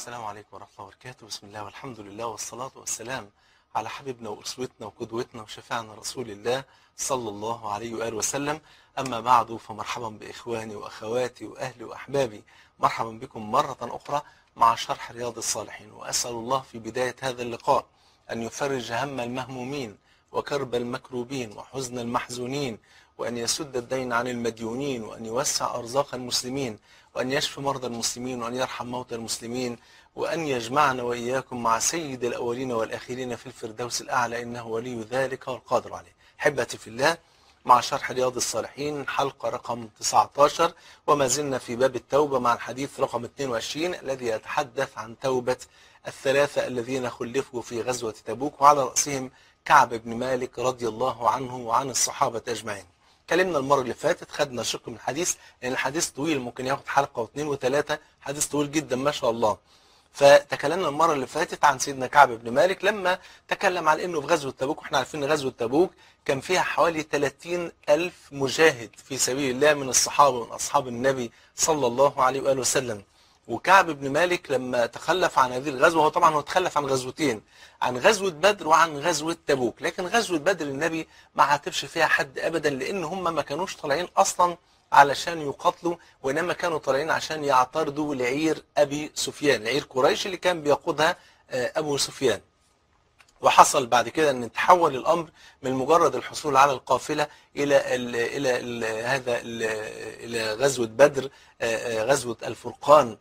السلام عليكم ورحمة الله وبركاته بسم الله والحمد لله والصلاة والسلام على حبيبنا وأسوتنا وقدوتنا وشفاعنا رسول الله صلى الله عليه وآله وسلم أما بعد فمرحبا بإخواني وأخواتي وأهلي وأحبابي مرحبا بكم مرة أخرى مع شرح رياض الصالحين وأسأل الله في بداية هذا اللقاء أن يفرج هم المهمومين وكرب المكروبين وحزن المحزونين وأن يسد الدين عن المديونين وأن يوسع أرزاق المسلمين وأن يشفي مرضى المسلمين وأن يرحم موتى المسلمين وأن يجمعنا وإياكم مع سيد الأولين والآخرين في الفردوس الأعلى إنه ولي ذلك والقادر عليه حبتي في الله مع شرح رياض الصالحين حلقة رقم 19 وما زلنا في باب التوبة مع الحديث رقم 22 الذي يتحدث عن توبة الثلاثة الذين خلفوا في غزوة تبوك وعلى رأسهم كعب بن مالك رضي الله عنه وعن الصحابة أجمعين اتكلمنا المرة اللي فاتت خدنا شق من الحديث لأن الحديث طويل ممكن ياخد حلقة واثنين وثلاثة حديث طويل جدا ما شاء الله فتكلمنا المرة اللي فاتت عن سيدنا كعب بن مالك لما تكلم عن انه في غزوة تبوك واحنا عارفين ان غزوة تبوك كان فيها حوالي 30 ألف مجاهد في سبيل الله من الصحابة من أصحاب النبي صلى الله عليه وآله وسلم وكعب بن مالك لما تخلف عن هذه الغزوة هو طبعا هو تخلف عن غزوتين عن غزوة بدر وعن غزوة تبوك لكن غزوة بدر النبي ما عاتبش فيها حد أبدا لأن هم ما كانوش طالعين أصلا علشان يقاتلوا وإنما كانوا طالعين عشان يعترضوا لعير أبي سفيان لعير قريش اللي كان بيقودها أبو سفيان وحصل بعد كده ان تحول الامر من مجرد الحصول على القافله الى ال الى ال هذا ال الى غزوه بدر غزوه الفرقان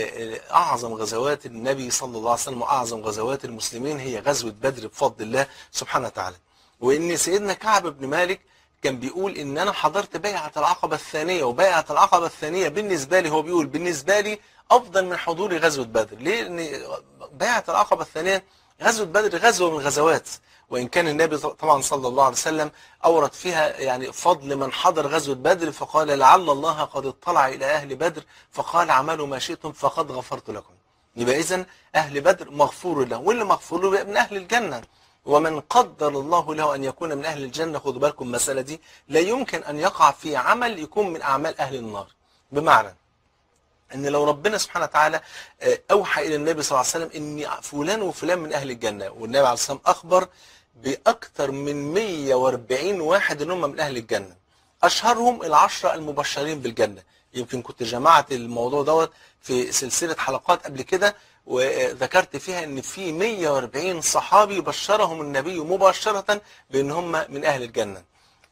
اعظم غزوات النبي صلى الله عليه وسلم واعظم غزوات المسلمين هي غزوه بدر بفضل الله سبحانه وتعالى وان سيدنا كعب بن مالك كان بيقول ان انا حضرت بيعه العقبه الثانيه وبيعه العقبه الثانيه بالنسبه لي هو بيقول بالنسبه لي افضل من حضوري غزوه بدر ليه لان بيعه العقبه الثانيه غزوة بدر غزوة من الغزوات وإن كان النبي طبعا صلى الله عليه وسلم أورد فيها يعني فضل من حضر غزوة بدر فقال لعل الله قد اطلع إلى أهل بدر فقال عملوا ما شئتم فقد غفرت لكم يبقى إذن أهل بدر مغفور له واللي مغفور له من أهل الجنة ومن قدر الله له أن يكون من أهل الجنة خدوا بالكم المسألة دي لا يمكن أن يقع في عمل يكون من أعمال أهل النار بمعنى ان لو ربنا سبحانه وتعالى اوحى الى النبي صلى الله عليه وسلم ان فلان وفلان من اهل الجنه والنبي عليه الصلاه والسلام اخبر باكثر من 140 واحد ان هم من اهل الجنه اشهرهم العشره المبشرين بالجنه يمكن كنت جمعت الموضوع دوت في سلسله حلقات قبل كده وذكرت فيها ان في 140 صحابي بشرهم النبي مباشره بان هم من اهل الجنه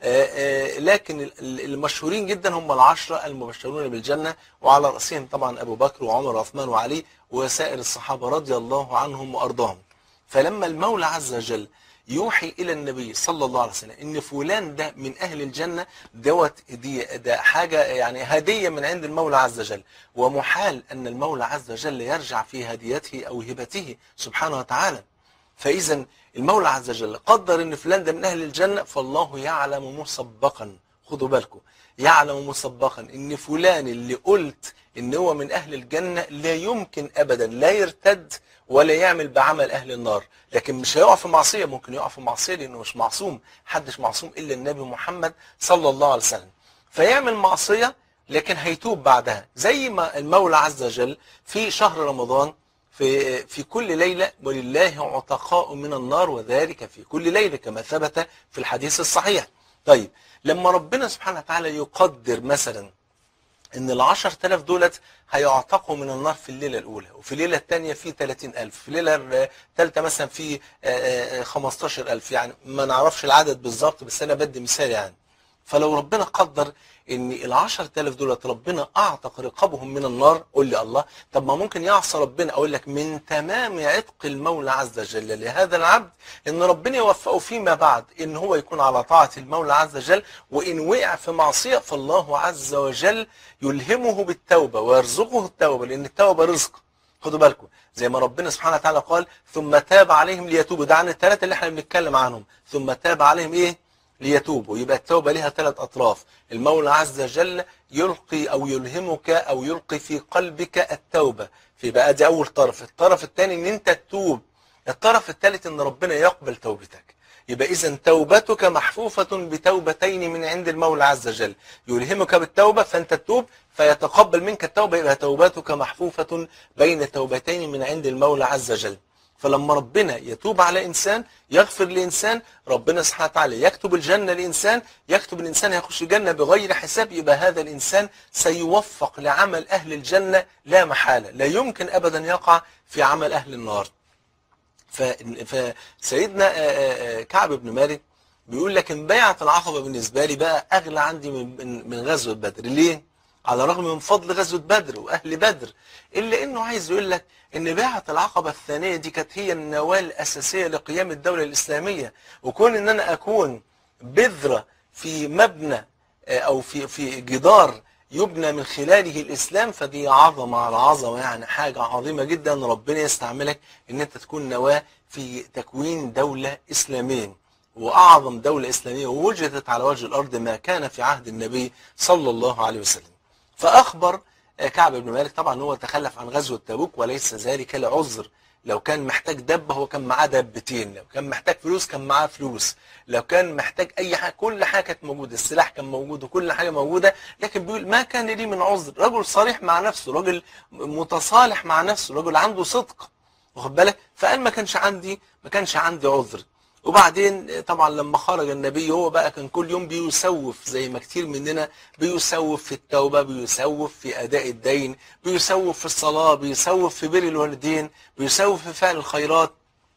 لكن المشهورين جدا هم العشرة المبشرون بالجنة وعلى رأسهم طبعا أبو بكر وعمر وعثمان وعلي وسائر الصحابة رضي الله عنهم وأرضاهم فلما المولى عز وجل يوحي إلى النبي صلى الله عليه وسلم إن فلان ده من أهل الجنة دوت دي ده حاجة يعني هدية من عند المولى عز وجل ومحال أن المولى عز وجل يرجع في هديته أو هبته سبحانه وتعالى فإذا المولى عز وجل قدر ان فلان ده من اهل الجنة فالله يعلم مسبقا خدوا بالكم يعلم مسبقا ان فلان اللي قلت ان هو من اهل الجنة لا يمكن ابدا لا يرتد ولا يعمل بعمل اهل النار لكن مش هيقع في معصية ممكن يقع في معصية لانه مش معصوم حدش معصوم الا النبي محمد صلى الله عليه وسلم فيعمل معصية لكن هيتوب بعدها زي ما المولى عز وجل في شهر رمضان في في كل ليلة ولله عتقاء من النار وذلك في كل ليلة كما ثبت في الحديث الصحيح طيب لما ربنا سبحانه وتعالى يقدر مثلا ان العشر تلاف دولت هيعتقوا من النار في الليلة الأولى وفي الليلة الثانية في 30 ألف في الليلة الثالثة مثلا في 15 ألف يعني ما نعرفش العدد بالظبط بس أنا بدي مثال يعني فلو ربنا قدر ان العشر تلاف دولت ربنا اعتق رقابهم من النار قول لي الله طب ما ممكن يعصى ربنا اقول لك من تمام عتق المولى عز وجل لهذا العبد ان ربنا يوفقه فيما بعد ان هو يكون على طاعة المولى عز وجل وان وقع في معصية فالله عز وجل يلهمه بالتوبة ويرزقه التوبة لان التوبة رزق خدوا بالكم زي ما ربنا سبحانه وتعالى قال ثم تاب عليهم ليتوبوا ده عن الثلاثة اللي احنا بنتكلم عنهم ثم تاب عليهم ايه ليتوبوا يبقى التوبة لها ثلاث أطراف المولى عز وجل يلقي أو يلهمك أو يلقي في قلبك التوبة في بقى دي أول طرف الطرف الثاني إن أنت تتوب الطرف الثالث إن ربنا يقبل توبتك يبقى إذا توبتك محفوفة بتوبتين من عند المولى عز وجل يلهمك بالتوبة فأنت تتوب فيتقبل منك التوبة يبقى توبتك محفوفة بين توبتين من عند المولى عز وجل فلما ربنا يتوب على إنسان يغفر لإنسان ربنا سبحانه وتعالى يكتب الجنة لإنسان يكتب الإنسان هيخش الجنة بغير حساب يبقى هذا الإنسان سيوفق لعمل أهل الجنة لا محالة لا يمكن أبدا يقع في عمل أهل النار ف- فسيدنا آه، آه، آه، كعب بن مالك بيقول لكن بيعة العقبة بالنسبة لي بقى أغلى عندي من- من من غزوة بدر ليه؟ على الرغم من فضل غزوة بدر وأهل بدر إلا إنه عايز يقول لك إن بيعة العقبة الثانية دي كانت هي النواة الأساسية لقيام الدولة الإسلامية وكون إن أنا أكون بذرة في مبنى آه، أو في في جدار يبنى من خلاله الإسلام فدي عظمة على عظمة يعني حاجة عظيمة جدا ربنا يستعملك إن أنت تكون نواة في تكوين دولة إسلامية وأعظم دولة إسلامية وجدت على وجه الأرض ما كان في عهد النبي صلى الله عليه وسلم فأخبر آه، كعب بن مالك طبعا هو تخلف عن غزوة تبوك وليس ذلك لعذر لو كان محتاج دبة هو كان معاه دبتين لو كان محتاج فلوس كان معاه فلوس لو كان محتاج أي حاجة كل حاجة كانت موجودة السلاح كان موجود وكل حاجة موجودة لكن بيقول ما كان لي من عذر رجل صريح مع نفسه رجل متصالح مع نفسه رجل عنده صدق واخد بالك فقال ما كانش عندي ما كانش عندي عذر وبعدين طبعا لما خرج النبي هو بقى كان كل يوم بيسوف زي ما كتير مننا بيسوف في التوبة بيسوف في أداء الدين بيسوف في الصلاة بيسوف في بر الوالدين بيسوف في فعل الخيرات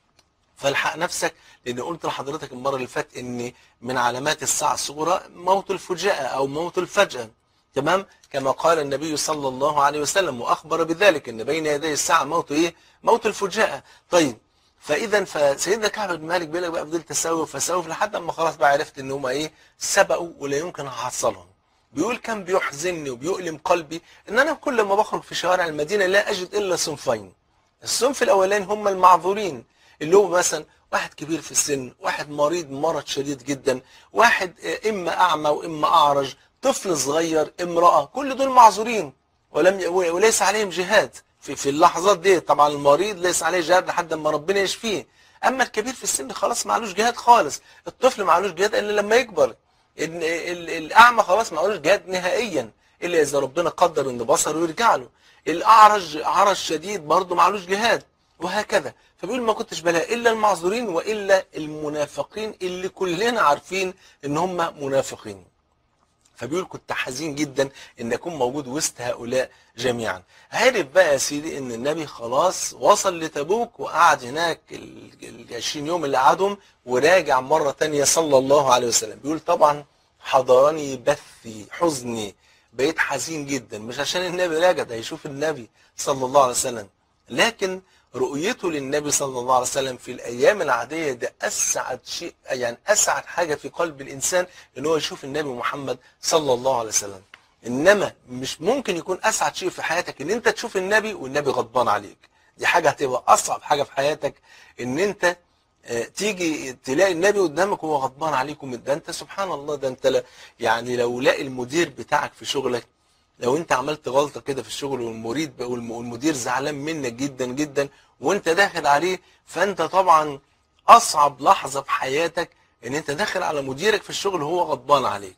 فالحق نفسك لان قلت لحضرتك المره اللي فاتت ان من علامات الساعه الصغرى موت الفجاءه او موت الفجاه تمام كما قال النبي صلى الله عليه وسلم واخبر بذلك ان بين يدي الساعه موت ايه موت الفجاءه طيب فاذا فسيدنا كعب بن مالك بيقول لك بقى فضلت اسوف اسوف لحد اما خلاص بقى عرفت ان هم ايه سبقوا ولا يمكن احصلهم بيقول كان بيحزنني وبيؤلم قلبي ان انا كل ما بخرج في شوارع المدينه لا اجد الا صنفين الصنف الاولاني هم المعذورين اللي هو مثلا واحد كبير في السن واحد مريض مرض شديد جدا واحد آه، اما اعمى واما اعرج طفل صغير امراه كل دول معذورين ولم ي- وليس عليهم جهاد في في اللحظات دي طبعا المريض ليس عليه جهاد لحد ما ربنا يشفيه اما الكبير في السن خلاص معلوش جهاد خالص الطفل معلوش جهاد الا لما يكبر ال- ال- الاعمى خلاص معلوش جهاد نهائيا الا اذا ربنا قدر ان بصره يرجع له الاعرج عرج شديد برضه معلوش جهاد وهكذا فبيقول ما كنتش بلاقي الا المعذورين والا المنافقين اللي كلنا عارفين ان هم منافقين فبيقول كنت حزين جدا ان اكون موجود وسط هؤلاء جميعا عرف بقى يا سيدي ان النبي خلاص وصل لتبوك وقعد هناك ال ال 20 يوم اللي قعدهم وراجع مرة تانية صلى الله عليه وسلم بيقول طبعا حضرني بثي حزني بقيت حزين جدا مش عشان النبي راجع ده هيشوف النبي صلى الله عليه وسلم لكن رؤيته للنبي صلى الله عليه وسلم في الايام العاديه ده اسعد شيء يعني اسعد حاجه في قلب الانسان ان هو يشوف النبي محمد صلى الله عليه وسلم انما مش ممكن يكون اسعد شيء في حياتك ان انت تشوف النبي والنبي غضبان عليك دي حاجه هتبقى اصعب حاجه في حياتك ان انت آه، تيجي تلاقي النبي قدامك وهو غضبان عليكم ده انت سبحان الله ده انت لا- يعني لو لاقي المدير بتاعك في شغلك لو انت عملت غلطه كده في الشغل والمريد والم- والمدير زعلان منك جدا جدا وانت داخل عليه فانت طبعا اصعب لحظه في حياتك ان انت داخل على مديرك في الشغل وهو غضبان عليك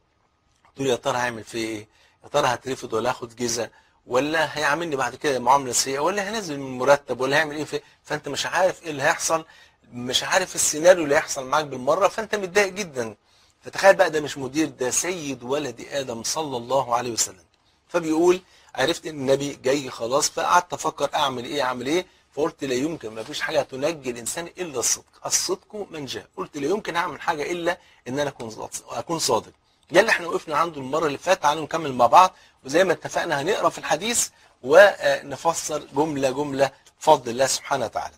تقول يا ترى هيعمل فيه ايه يا ترى هترفض ولا هاخد جزا ولا هيعاملني بعد كده معامله سيئه ولا هينزل من المرتب ولا هيعمل ايه في فانت مش عارف ايه اللي هيحصل مش عارف السيناريو اللي هيحصل معاك بالمره فانت متضايق جدا فتخيل بقى ده مش مدير ده سيد ولد ادم صلى الله عليه وسلم فبيقول عرفت ان النبي جاي خلاص فقعدت افكر اعمل ايه اعمل ايه فقلت لا يمكن ما فيش حاجه تنجي الانسان الا الصدق الصدق منجاه قلت لا يمكن اعمل حاجه الا ان انا اكون صادق اكون صادق ده اللي احنا وقفنا عنده المره اللي فاتت تعالوا نكمل مع بعض وزي ما اتفقنا هنقرا في الحديث ونفسر جمله جمله بفضل الله سبحانه وتعالى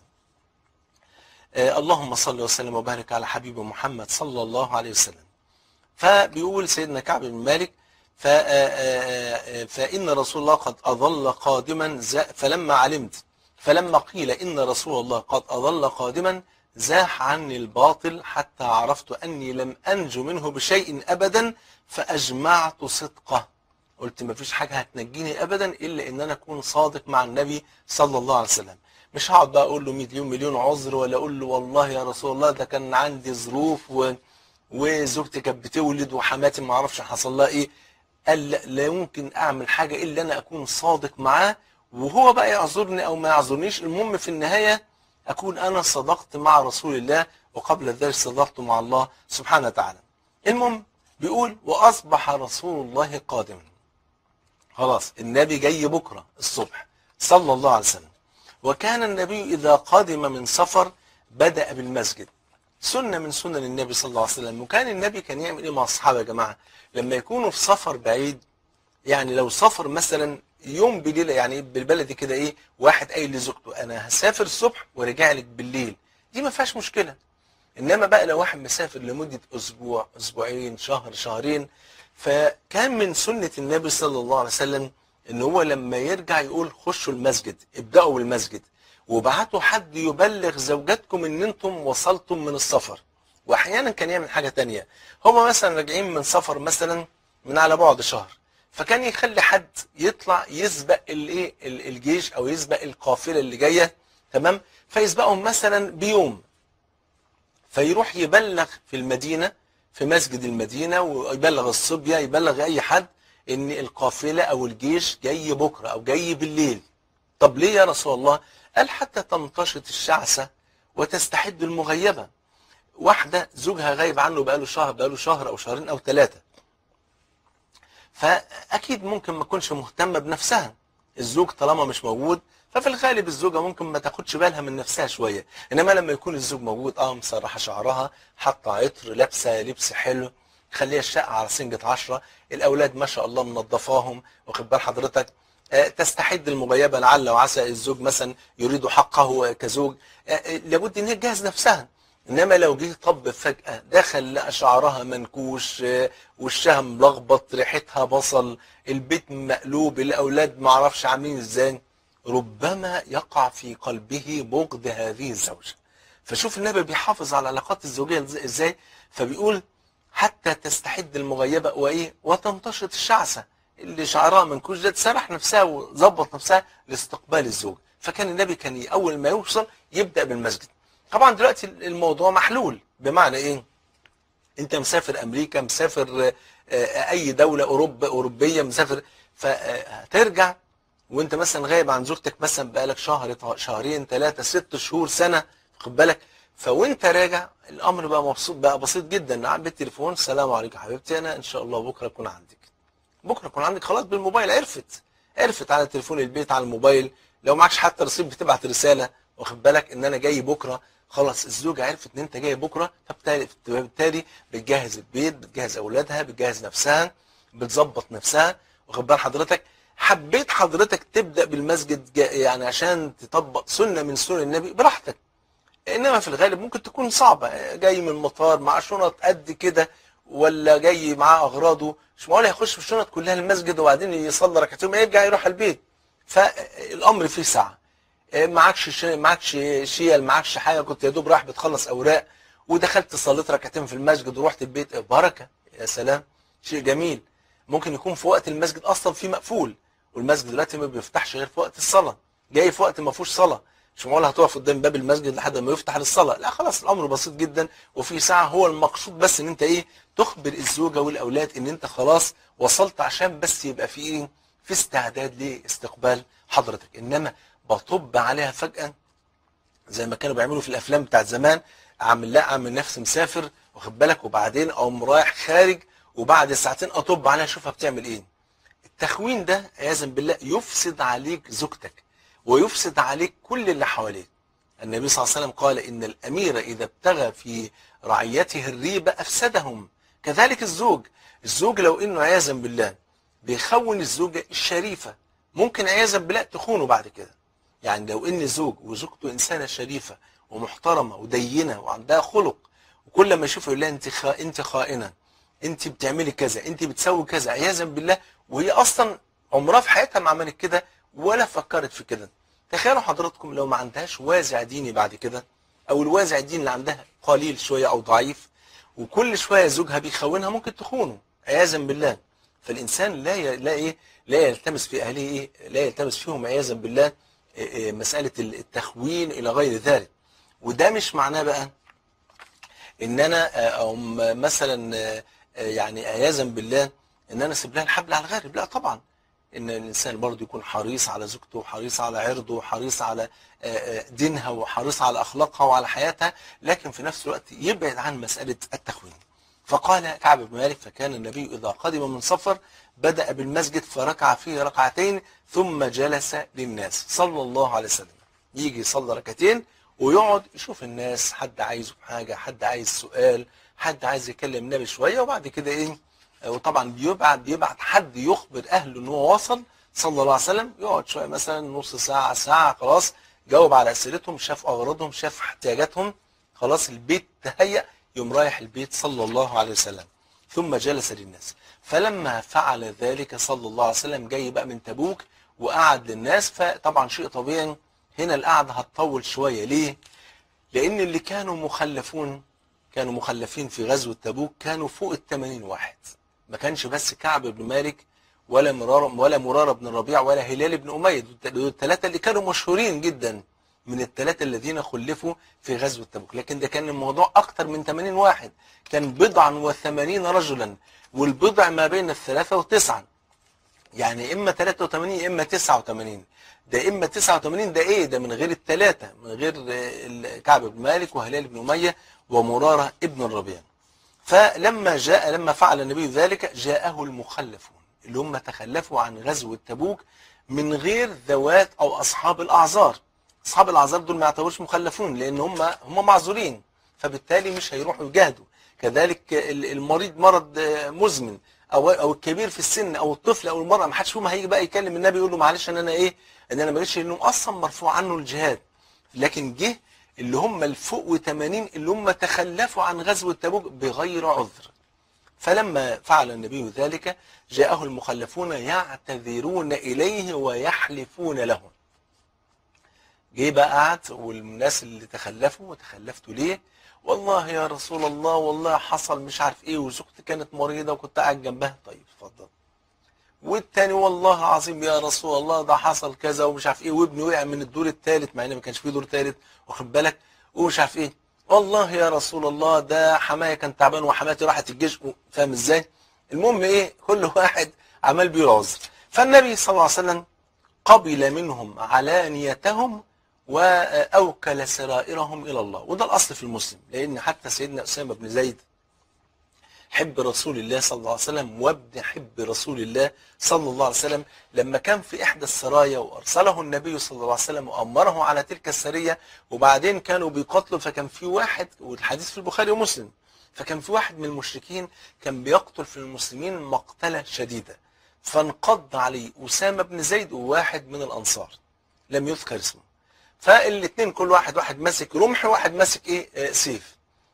آه، اللهم صل وسلم وبارك على حبيب محمد صلى الله عليه وسلم فبيقول سيدنا كعب بن مالك ف- آه، آه، آه، فإن رسول الله قد أظل قادما ز- فلما علمت فلما قيل إن رسول الله قد أظل قادما زاح عني الباطل حتى عرفت أني لم أنجو منه بشيء أبدا فأجمعت صدقه قلت ما فيش حاجة هتنجيني أبدا إلا إن أنا أكون صادق مع النبي صلى الله عليه وسلم مش هقعد بقى اقول له مليون مليون عذر ولا اقول له والله يا رسول الله ده كان عندي ظروف و... وزوجتي كانت بتولد وحماتي ما اعرفش حصل لها ايه قال لا, لا يمكن اعمل حاجه الا انا اكون صادق معاه وهو بقى يعذرني او ما يعذرنيش المهم في النهايه اكون انا صدقت مع رسول الله وقبل ذلك صدقت مع الله سبحانه وتعالى المهم بيقول واصبح رسول الله قادما خلاص النبي جاي بكره الصبح صلى الله عليه وسلم وكان النبي اذا قدم من سفر بدا بالمسجد سنه من سنن النبي صلى الله عليه وسلم وكان النبي كان يعمل ايه مع الصحابه يا جماعه لما يكونوا في سفر بعيد يعني لو سفر مثلا يوم بليله يعني بالبلدي كده ايه واحد قايل لزوجته انا هسافر الصبح وارجع لك بالليل دي ما فيهاش مشكله انما بقى لو واحد مسافر لمده اسبوع اسبوعين شهر شهرين فكان من سنه النبي صلى الله عليه وسلم ان هو لما يرجع يقول خشوا المسجد ابداوا بالمسجد وبعتوا حد يبلغ زوجاتكم ان انتم وصلتم من السفر واحيانا كان يعمل حاجه تانية هما مثلا راجعين من سفر مثلا من على بعد شهر فكان يخلي حد يطلع يسبق الايه الجيش او يسبق القافله اللي جايه تمام فيسبقهم مثلا بيوم فيروح يبلغ في المدينه في مسجد المدينه ويبلغ الصبيه يبلغ اي حد ان القافله او الجيش جاي بكره او جاي بالليل طب ليه يا رسول الله قال حتى تنتشط الشعثه وتستحد المغيبه واحده زوجها غايب عنه بقاله شهر بقاله شهر او شهرين او ثلاثه فاكيد ممكن ما تكونش مهتمه بنفسها الزوج طالما مش موجود ففي الغالب الزوجه ممكن ما تاخدش بالها من نفسها شويه انما لما يكون الزوج موجود اه مسرحه شعرها حاطه عطر لابسه لبس حلو خليها الشقه على سنجة عشرة الاولاد ما شاء الله منظفاهم واخد بال حضرتك آه تستحد المغيبه لعل وعسى الزوج مثلا يريد حقه كزوج آه لابد ان هي تجهز نفسها انما لو جه طب فجاه دخل لقى شعرها منكوش وشها ملخبط ريحتها بصل البيت مقلوب الاولاد ما اعرفش عاملين ازاي ربما يقع في قلبه بغض هذه الزوجه فشوف النبي بيحافظ على العلاقات الزوجيه ازاي فبيقول حتى تستحد المغيبه وايه وتنتشط الشعثه اللي شعرها منكوش ده تسرح نفسها وظبط نفسها لاستقبال الزوج فكان النبي كان اول ما يوصل يبدا بالمسجد طبعا دلوقتي الموضوع محلول بمعنى ايه انت مسافر امريكا مسافر اي دوله اوروبا اوروبيه مسافر فهترجع وانت مثلا غايب عن زوجتك مثلا بقالك شهر شهرين ثلاثه ست شهور سنه خد بالك فوانت راجع الامر بقى مبسوط بقى بسيط جدا قاعد بالتليفون السلام عليكم يا حبيبتي انا ان شاء الله بكره اكون عندك بكره اكون عندك خلاص بالموبايل عرفت عرفت على تليفون البيت على الموبايل لو معكش حتى رصيد بتبعت رساله واخد بالك ان انا جاي بكره خلاص الزوجه عرفت ان انت جاي بكره فبالتالي بتجهز البيت بتجهز اولادها بتجهز نفسها بتظبط نفسها واخد بال حضرتك حبيت حضرتك تبدا بالمسجد يعني عشان تطبق سنه من سنن النبي براحتك انما في الغالب ممكن تكون صعبه جاي من المطار مع شنط قد كده ولا جاي معاه اغراضه مش معقول هيخش في الشنط كلها المسجد وبعدين يصلي ركعتين يرجع يروح البيت فالامر فيه سعه معكش ش... معكش شيل معكش حاجه كنت يا دوب رايح بتخلص اوراق ودخلت صليت ركعتين في المسجد ورحت البيت بركه يا سلام شيء جميل ممكن يكون في وقت المسجد اصلا فيه مقفول والمسجد دلوقتي ما بيفتحش غير في وقت الصلاه جاي في وقت ما فيهوش صلاه مش معقول هتقف قدام باب المسجد لحد ما يفتح للصلاه لا خلاص الامر بسيط جدا وفي ساعه هو المقصود بس ان انت ايه تخبر الزوجه والاولاد ان انت خلاص وصلت عشان بس يبقى في ايه في استعداد لاستقبال حضرتك انما بطب عليها فجاه زي ما كانوا بيعملوا في الافلام بتاعت زمان عامل لا عامل نفسي مسافر واخد بالك وبعدين اقوم رايح خارج وبعد ساعتين اطب عليها اشوفها بتعمل ايه التخوين ده عياذا بالله يفسد عليك زوجتك ويفسد عليك كل اللي حواليك النبي صلى الله عليه وسلم قال ان الامير اذا ابتغى في رعيته الريبه افسدهم كذلك الزوج الزوج لو انه عياذا بالله بيخون الزوجه الشريفه ممكن عياذا بالله تخونه بعد كده يعني لو ان زوج وزوجته انسانه شريفه ومحترمه ودينه وعندها خلق وكل ما يشوفها يقول لها انت خا... انت خائنه انت بتعملي كذا انت بتسوي كذا عياذا بالله وهي اصلا عمرها في حياتها ما عملت كده ولا فكرت في كده تخيلوا حضراتكم لو ما عندهاش وازع ديني بعد كده او الوازع الديني اللي عندها قليل شويه او ضعيف وكل شويه زوجها بيخونها ممكن تخونه عياذا بالله فالانسان لا ي... لا ايه لا يلتمس في اهله ايه لا يلتمس فيهم عياذا بالله آه، آه، مساله التخوين الى غير ذلك وده مش معناه بقى ان انا آه، او م- مثلا آه، آه، يعني عياذا بالله ان انا اسيب لها الحبل على الغارب لا طبعا ان الانسان برضه يكون حريص على زوجته وحريص على عرضه وحريص على آه، آه، دينها وحريص على اخلاقها وعلى حياتها لكن في نفس الوقت يبعد عن مساله التخوين فقال كعب بن مالك فكان النبي اذا قدم من سفر بدا بالمسجد فركع فيه ركعتين ثم جلس للناس صلى الله عليه وسلم يجي يصلي ركعتين ويقعد يشوف الناس حد عايزه حاجه حد عايز سؤال حد عايز يكلم النبي شويه وبعد كده ايه وطبعا بيبعت بيبعت حد يخبر اهله ان هو وصل صلى الله عليه وسلم يقعد شويه مثلا نص ساعه ساعه خلاص جاوب على اسئلتهم شاف اغراضهم شاف احتياجاتهم خلاص البيت تهيأ يوم رايح البيت صلى الله عليه وسلم ثم جلس للناس فلما فعل ذلك صلى الله عليه وسلم جاي بقى من تبوك وقعد للناس فطبعا شيء طبيعي هنا القعده هتطول شويه ليه؟ لان اللي كانوا مخلفون كانوا مخلفين في غزوه تبوك كانوا فوق ال 80 واحد ما كانش بس كعب بن مالك ولا مرار ولا مراره بن الربيع ولا هلال بن اميه دول الثلاثه اللي كانوا مشهورين جدا من الثلاثه الذين خلفوا في غزوه تبوك لكن ده كان الموضوع اكثر من 80 واحد كان بضعا وثمانين رجلا والبضع ما بين الثلاثه وتسعه يعني اما 83 يا اما 89 ده اما 89 ده ايه ده من غير الثلاثه من غير آه، كعب بن مالك وهلال بن اميه ومراره ابن الربيع فلما جاء لما فعل النبي ذلك جاءه المخلفون اللي هم تخلفوا عن غزوه تبوك من غير ذوات او اصحاب الاعذار اصحاب الاعذار دول ما يعتبروش مخلفون لان هم هم معذورين فبالتالي مش هيروحوا يجاهدوا كذلك ال- المريض مرض آه، مزمن او او الكبير في السن او الطفل او المراه ما حدش فيهم هيجي بقى يكلم النبي يقول له معلش ان انا ايه ان انا ماليش لانه اصلا مرفوع عنه الجهاد لكن جه اللي هم الفوق 80 اللي هم تخلفوا عن غزوه تبوك بغير عذر فلما فعل النبي ذلك جاءه المخلفون يعتذرون اليه ويحلفون له جه بقى قعد والناس اللي تخلفوا وتخلفتوا ليه والله يا رسول الله والله حصل مش عارف ايه وزوجتي كانت مريضه وكنت قاعد جنبها طيب اتفضل والتاني والله العظيم يا رسول الله ده حصل كذا ومش عارف ايه وابني وقع من الدور الثالث مع ان ما كانش فيه دور ثالث واخد بالك ومش عارف ايه والله يا رسول الله ده حماية كان تعبان وحماتي راحت الجيش فاهم ازاي المهم ايه كل واحد عمال بيه عذر فالنبي صلى الله عليه وسلم قبل منهم علانيتهم واوكل سرائرهم الى الله وده الاصل في المسلم لان حتى سيدنا اسامه بن زيد حب رسول الله صلى الله عليه وسلم وابن حب رسول الله صلى الله عليه وسلم لما كان في احدى السرايا وارسله النبي صلى الله عليه وسلم وامره على تلك السريه وبعدين كانوا بيقاتلوا فكان في واحد والحديث في البخاري ومسلم فكان في واحد من المشركين كان بيقتل في المسلمين مقتله شديده فانقض عليه اسامه بن زيد وواحد من الانصار لم يذكر اسمه فالاثنين كل واحد واحد ماسك رمح وواحد ماسك ايه آه، سيف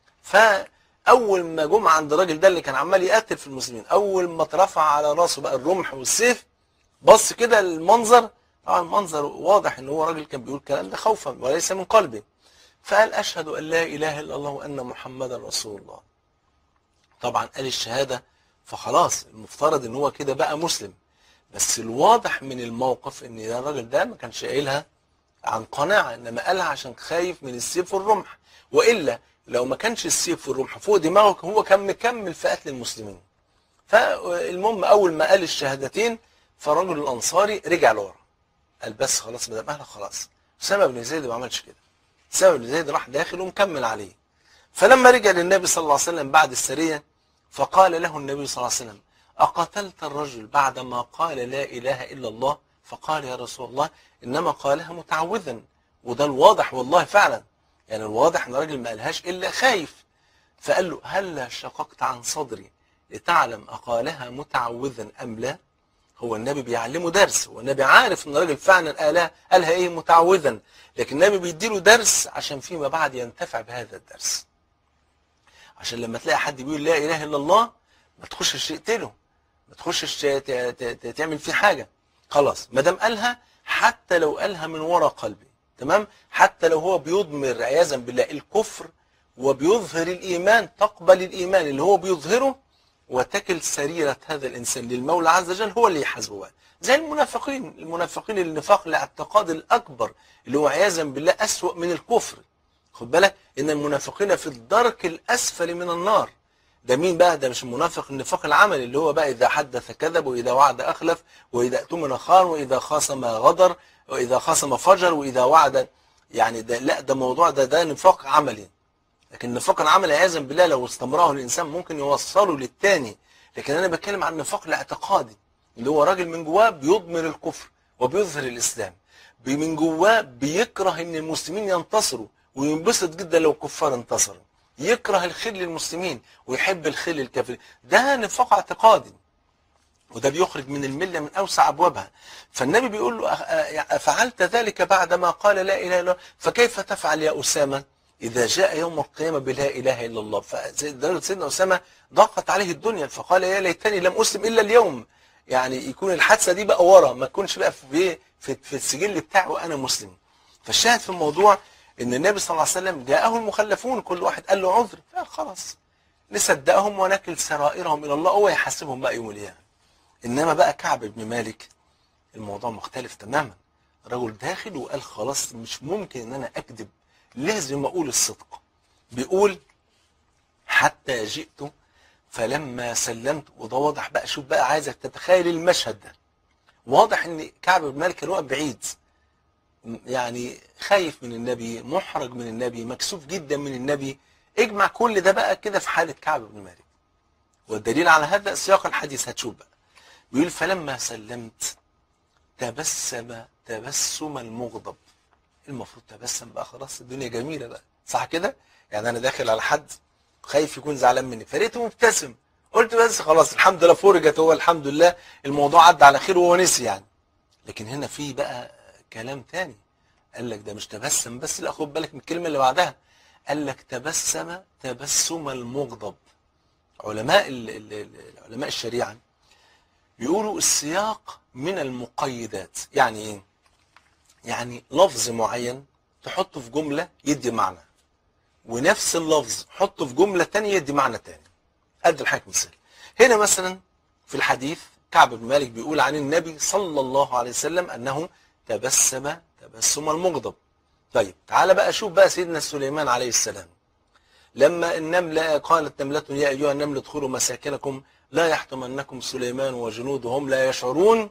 فاول ما جم عند الراجل ده اللي كان عمال يقتل في المسلمين اول ما اترفع على راسه بقى الرمح والسيف بص كده المنظر طبعا المنظر واضح ان هو راجل كان بيقول الكلام ده خوفا وليس من قلبه فقال اشهد ان لا اله الا الله وان محمدا رسول الله طبعا قال الشهاده فخلاص المفترض ان هو كده بقى مسلم بس الواضح من الموقف ان ده الراجل ده ما كانش قايلها عن قناعه انما قالها عشان خايف من السيف والرمح والا لو ما كانش السيف والرمح فوق دماغه هو كان مكمل في قتل المسلمين فالمهم اول ما قال الشهادتين فالرجل الانصاري رجع لورا قال بس خلاص ما دام اهلك خلاص اسامه بن زيد ما عملش كده اسامه بن زيد راح داخل ومكمل عليه فلما رجع للنبي صلى الله عليه وسلم بعد السريه فقال له النبي صلى الله عليه وسلم اقتلت الرجل بعدما قال لا اله الا الله فقال يا رسول الله انما قالها متعوذا وده الواضح والله فعلا يعني الواضح ان الراجل ما قالهاش الا خايف فقال له هلا شققت عن صدري لتعلم اقالها متعوذا ام لا هو النبي بيعلمه درس هو النبي عارف ان الراجل فعلا قالها قالها ايه متعوذا لكن النبي بيديله درس عشان فيما بعد ينتفع بهذا الدرس عشان لما تلاقي حد بيقول لا اله الا الله ما تخشش تقتله ما تخشش ت- ت- ت- تعمل فيه حاجه خلاص ما دام قالها حتى لو قالها من ورا قلبي تمام حتى لو هو بيضمر عياذا بالله الكفر وبيظهر الايمان تقبل الايمان اللي هو بيظهره وتكل سريرة هذا الإنسان للمولى عز وجل هو اللي يحاسبه بقى. زي المنافقين المنافقين النفاق الاعتقاد الأكبر اللي هو عياذا بالله أسوأ من الكفر خد بالك إن المنافقين في الدرك الأسفل من النار ده مين بقى ده مش المنافق النفاق العملي اللي هو بقى إذا حدث كذب وإذا وعد أخلف وإذا اؤتمن خان وإذا خاصم غدر وإذا خاصم فجر وإذا وعد يعني ده لا ده موضوع ده ده نفاق عملي لكن النفاق العملي عياذا بالله لو استمره الانسان ممكن يوصله للتاني لكن انا بتكلم عن النفاق الاعتقادي اللي هو راجل من جواه بيضمر الكفر وبيظهر الاسلام بي- من جواه بيكره ان المسلمين ينتصروا وينبسط جدا لو الكفار انتصروا يكره الخير للمسلمين ويحب الخير للكافرين ده نفاق اعتقادي وده بيخرج من المله من اوسع ابوابها فالنبي بيقول له أخ- أ- افعلت ذلك بعدما قال لا اله الا الله فكيف تفعل يا اسامه اذا جاء يوم القيامه بلا اله الا الله فسيدنا اسامه ضاقت عليه الدنيا فقال يا ليتني لم اسلم الا اليوم يعني يكون الحادثه دي بقى ورا ما تكونش بقى في في, في السجل بتاعي وانا مسلم فالشاهد في الموضوع ان النبي صلى الله عليه وسلم جاءه المخلفون كل واحد قال له عذر فقال خلاص نصدقهم ونكل سرائرهم الى الله هو يحاسبهم بقى يوم القيامه انما بقى كعب بن مالك الموضوع مختلف تماما رجل داخل وقال خلاص مش ممكن ان انا اكذب لازم اقول الصدق بيقول حتى جئت فلما سلمت وده واضح بقى شوف بقى عايزك تتخيل المشهد ده واضح ان كعب بن مالك كان واقف بعيد يعني خايف من النبي محرج من النبي مكسوف جدا من النبي اجمع كل ده بقى كده في حالة كعب بن مالك والدليل على هذا سياق الحديث هتشوف بقى بيقول فلما سلمت تبسم تبسم المغضب المفروض تبسم بقى خلاص الدنيا جميلة بقى صح كده يعني انا داخل على حد خايف يكون زعلان مني فلقيته مبتسم قلت بس خلاص الحمد لله فرجت هو الحمد لله الموضوع عدى على خير وهو نسي يعني لكن هنا في بقى كلام تاني قال لك ده مش تبسم بس لا خد بالك من الكلمة اللي بعدها قال لك تبسم تبسم المغضب علماء ال- ال- ال- علماء الشريعة بيقولوا السياق من المقيدات يعني ايه يعني لفظ معين تحطه في جملة يدي معنى ونفس اللفظ حطه في جملة تانية يدي معنى تاني ادي الحاجة مثال هنا مثلا في الحديث كعب بن مالك بيقول عن النبي صلى الله عليه وسلم انه تبسم تبسم المغضب طيب تعال بقى شوف بقى سيدنا سليمان عليه السلام لما النملة قالت نملة يا أيها النمل ادخلوا مساكنكم لا يحطمنكم سليمان وجنوده هم لا يشعرون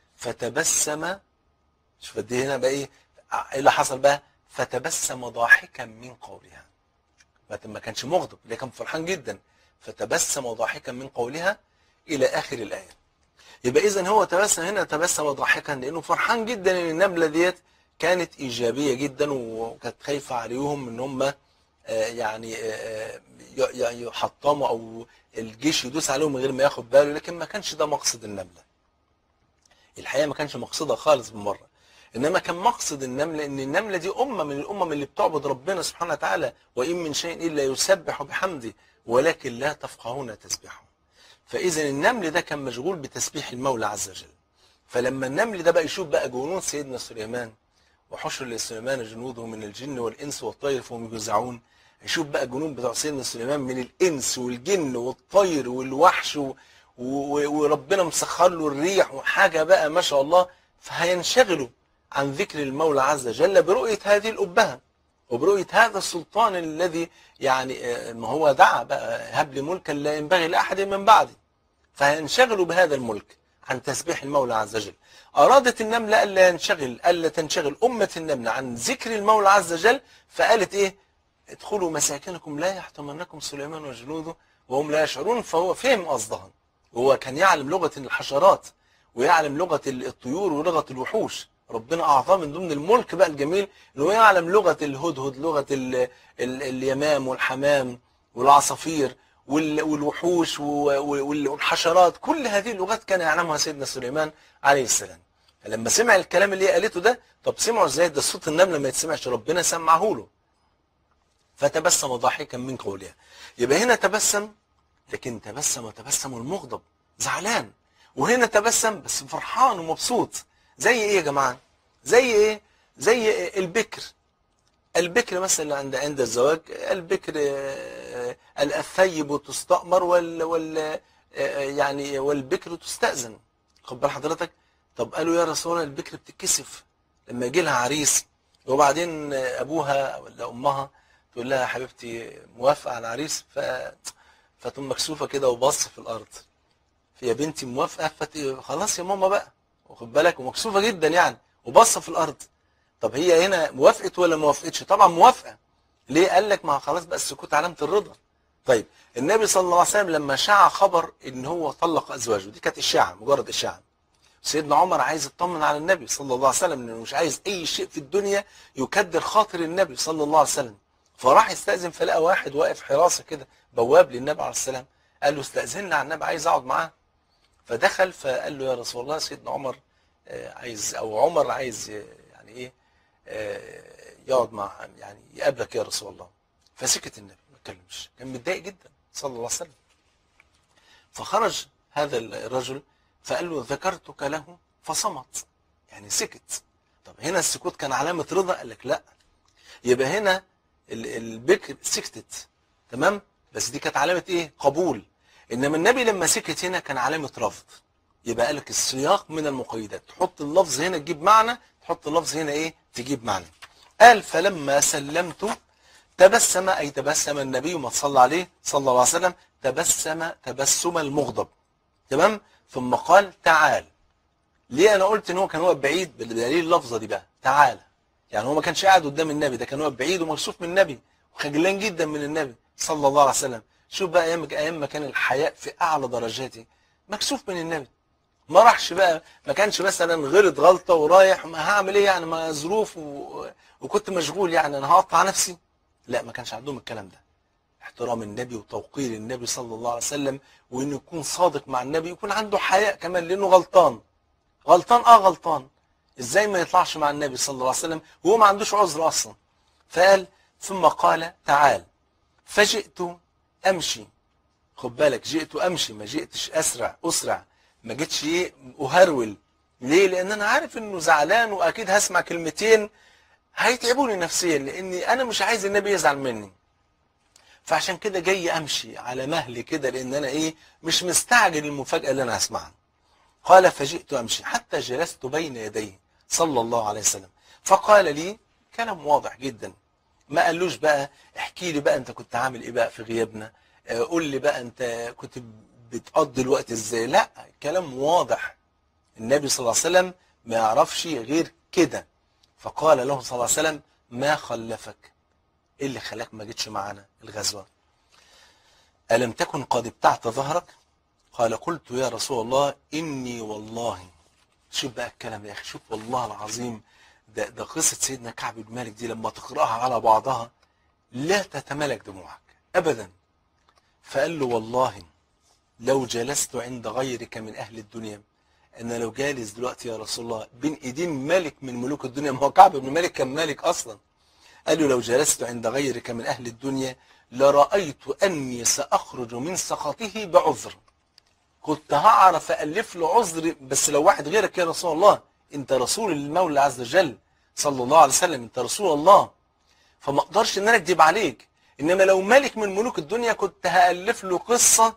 فتبسم شوف قد ايه هنا بقى ايه ايه اللي حصل بقى فتبسم ضاحكا من قولها ما ما كانش مغضب لكن كان فرحان جدا فتبسم ضاحكا من قولها الى اخر الايه يبقى اذا هو تبسم هنا تبسم ضاحكا لانه فرحان جدا ان النمله ديت كانت ايجابيه جدا وكانت خايفه عليهم ان هم آه، يعني آه، ي- ي- يحطموا او الجيش يدوس عليهم من غير ما ياخد باله لكن ما كانش ده مقصد النمله الحقيقه ما كانش مقصدها خالص بالمره انما كان مقصد النمله ان النمله دي امه من الامم اللي بتعبد ربنا سبحانه وتعالى وان من شيء الا يسبح بحمده ولكن لا تفقهون تسبحه فاذا النمل ده كان مشغول بتسبيح المولى عز وجل فلما النمل ده بقى يشوف بقى جنود سيدنا سليمان وحشر لسليمان جنوده من الجن والانس والطير فهم يوزعون يشوف بقى الجنود بتوع سيدنا سليمان من الانس والجن والطير والوحش و... و... وربنا مسخر له الريح وحاجه بقى ما شاء الله فهينشغلوا عن ذكر المولى عز وجل برؤيه هذه الابهه وبرؤيه هذا السلطان الذي يعني آه، ما هو دعا بقى هب لي ملكا لا ينبغي لاحد من بعدي فينشغلوا بهذا الملك عن تسبيح المولى عز وجل أرادت النملة ألا ينشغل ألا تنشغل أمة النملة عن ذكر المولى عز وجل فقالت إيه ادخلوا مساكنكم لا يحطمنكم سليمان وجنوده وهم لا يشعرون فهو فهم قصدها وهو كان يعلم لغة الحشرات ويعلم لغة الطيور ولغة الوحوش ربنا أعطاه من ضمن الملك بقى الجميل إنه يعلم لغة الهدهد لغة ال ال اليمام والحمام والعصافير وال- والوحوش و- وال- والحشرات كل هذه اللغات كان يعلمها سيدنا سليمان عليه السلام فلما سمع الكلام اللي هي قالته ده طب سمعه ازاي ده صوت النمله ما يتسمعش ربنا سمعه له فتبسم ضاحكا من قولها يبقى هنا تبسم لكن تبسم تبسم المغضب زعلان وهنا تبسم بس فرحان ومبسوط زي ايه يا جماعه زي ايه زي البكر البكر مثلا عند عند الزواج البكر آه، الثيب تستأمر وال وال آه، يعني والبكر تستأذن خد بال حضرتك طب قالوا يا رسول الله البكر بتتكسف لما يجي لها عريس وبعدين ابوها ولا امها تقول لها يا حبيبتي موافقه على العريس ف فتقوم مكسوفه كده وبص في الارض فيا بنتي موافقه فت... خلاص يا ماما بقى واخد بالك ومكسوفه جدا يعني وبص في الارض طب هي هنا موافقت ولا ما وافقتش طبعا موافقه ليه قال لك ما خلاص بقى السكوت علامه الرضا طيب النبي صلى الله عليه وسلم لما شاع خبر ان هو طلق ازواجه دي كانت اشاعه مجرد اشاعه سيدنا عمر عايز يطمن على النبي صلى الله عليه وسلم لانه مش عايز اي شيء في الدنيا يكدر خاطر النبي صلى الله عليه وسلم فراح يستأذن فلقى واحد واقف حراسه كده بواب للنبي عليه السلام قال له استأذننا على النبي عايز اقعد معاه فدخل فقال له يا رسول الله سيدنا عمر آه، عايز او عمر عايز آه، يعني ايه آه، يقعد مع يعني يقابلك يا رسول الله فسكت النبي ما اتكلمش كان متضايق جدا صلى الله عليه وسلم فخرج هذا الرجل فقال له ذكرتك له فصمت يعني سكت طب هنا السكوت كان علامة رضا قال لك لا يبقى هنا ال- البكر سكتت تمام بس دي كانت علامة ايه قبول انما النبي لما سكت هنا كان علامة رفض يبقى قال لك السياق من المقيدات تحط اللفظ هنا تجيب معنى تحط اللفظ هنا ايه تجيب معنى قال فلما سلمت تبسم اي تبسم النبي ما صلى عليه صلى الله عليه وسلم تبسم تبسم المغضب تمام ثم قال تعال ليه انا قلت ان هو كان واقف بعيد بدليل اللفظه دي بقى تعال يعني هو ما كانش قاعد قدام النبي ده كان واقف بعيد ومكسوف من النبي وخجلان جدا من النبي صلى الله عليه وسلم شوف بقى ايام ايام ما كان الحياء في اعلى درجاته مكسوف من النبي ما راحش بقى ما كانش مثلا غلط غلطه ورايح ما هعمل ايه يعني ما ظروف و... وكنت مشغول يعني انا هقطع نفسي لا ما كانش عندهم الكلام ده احترام النبي وتوقير النبي صلى الله عليه وسلم وانه يكون صادق مع النبي يكون عنده حياء كمان لانه غلطان غلطان اه غلطان ازاي ما يطلعش مع النبي صلى الله عليه وسلم وهو ما عندوش عذر اصلا فقال ثم قال تعال فجئت امشي خد بالك جئت امشي ما جئتش اسرع اسرع ما جيتش ايه اهرول ليه لان انا عارف انه زعلان واكيد هسمع كلمتين هيتعبوني نفسيا لاني انا مش عايز النبي يزعل مني فعشان كده جاي امشي على مهلي كده لان انا ايه مش مستعجل المفاجاه اللي انا هسمعها قال فجئت امشي حتى جلست بين يديه صلى الله عليه وسلم فقال لي كلام واضح جدا ما قالوش بقى احكي لي بقى انت كنت عامل ايه بقى في غيابنا آه، قول لي بقى انت كنت بتقضي الوقت ازاي لا كلام واضح النبي صلى الله عليه وسلم ما يعرفش غير كده فقال له صلى الله عليه وسلم ما خلفك ايه اللي خلاك ما جيتش معانا الغزوه الم تكن قد ابتعت ظهرك قال قلت يا رسول الله اني والله شوف بقى الكلام يا اخي شوف والله العظيم ده ده قصه سيدنا كعب بن مالك دي لما تقراها على بعضها لا تتملك دموعك ابدا فقال له والله لو جلست عند غيرك من اهل الدنيا انا لو جالس دلوقتي يا رسول الله بين ايدين ملك من ملوك الدنيا ما هو كعب بن مالك كان ملك اصلا قال له لو جلست عند غيرك من اهل الدنيا لرايت اني ساخرج من سخطه بعذر كنت هعرف الف له عذر بس لو واحد غيرك يا رسول الله انت رسول المولى عز وجل صلى الله عليه وسلم انت رسول الله فما اقدرش ان انا اكذب عليك انما لو ملك من ملوك الدنيا كنت هالف له قصه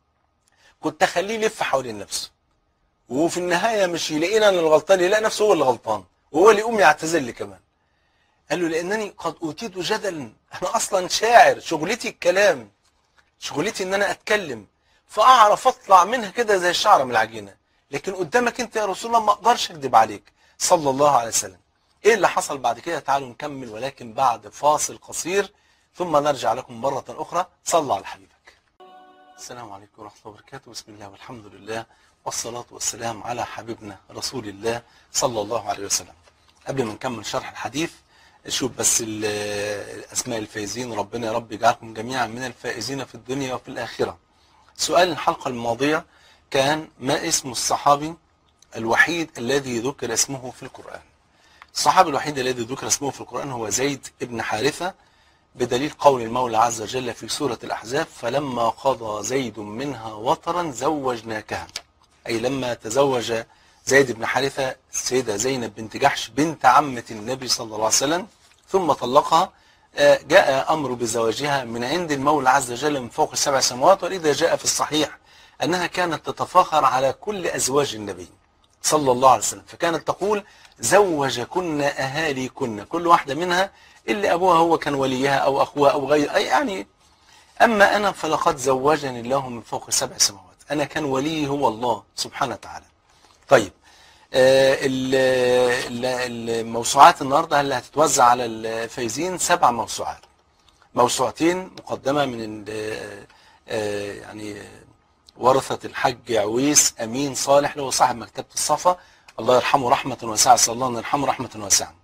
كنت اخليه يلف حوالين نفسه وفي النهايه مش يلاقينا انا الغلطان يلاقي نفسه هو اللي غلطان وهو اللي يقوم يعتذر لي كمان قال له لانني قد اوتيت جدلا انا اصلا شاعر شغلتي الكلام شغلتي ان انا اتكلم فاعرف اطلع منها كده زي الشعره من العجينه لكن قدامك انت يا رسول الله ما اقدرش اكذب عليك صلى الله عليه وسلم ايه اللي حصل بعد كده تعالوا نكمل ولكن بعد فاصل قصير ثم نرجع لكم مرة أخرى صلى على حبيبك السلام عليكم ورحمة الله وبركاته بسم الله والحمد لله والصلاة والسلام على حبيبنا رسول الله صلى الله عليه وسلم قبل ما نكمل شرح الحديث شوف بس ال- الأسماء الفائزين ربنا يا رب يجعلكم جميعا من الفائزين في الدنيا وفي الآخرة سؤال الحلقة الماضية كان ما اسم الصحابي الوحيد الذي ذكر اسمه في القرآن الصحابي الوحيد الذي ذكر اسمه في القرآن هو زيد بن حارثة بدليل قول المولى عز وجل في سورة الأحزاب فلما قضى زيد منها وطرا زوجناكها أي لما تزوج زيد بن حارثة السيدة زينب بنت جحش بنت عمة النبي صلى الله عليه وسلم ثم طلقها آه، جاء أمر بزواجها من عند المولى عز وجل من فوق السبع سماوات ولذا جاء في الصحيح أنها كانت تتفاخر على كل أزواج النبي صلى الله عليه وسلم فكانت تقول زوجكن أهاليكن كل واحدة منها اللي أبوها هو كان وليها أو أخوها أو غير أي يعني أما أنا فلقد زوجني الله من فوق سبع سماوات أنا كان ولي هو الله سبحانه وتعالى طيب آه، ال- ال- الموسوعات النهاردة اللي هتتوزع على الفايزين سبع موسوعات موسوعتين مقدمة من ال- آه، يعني ورثة الحج عويس أمين صالح اللي هو صاحب مكتبة الصفا الله يرحمه رحمة واسعة صلى الله أن يرحمه رحمة واسعة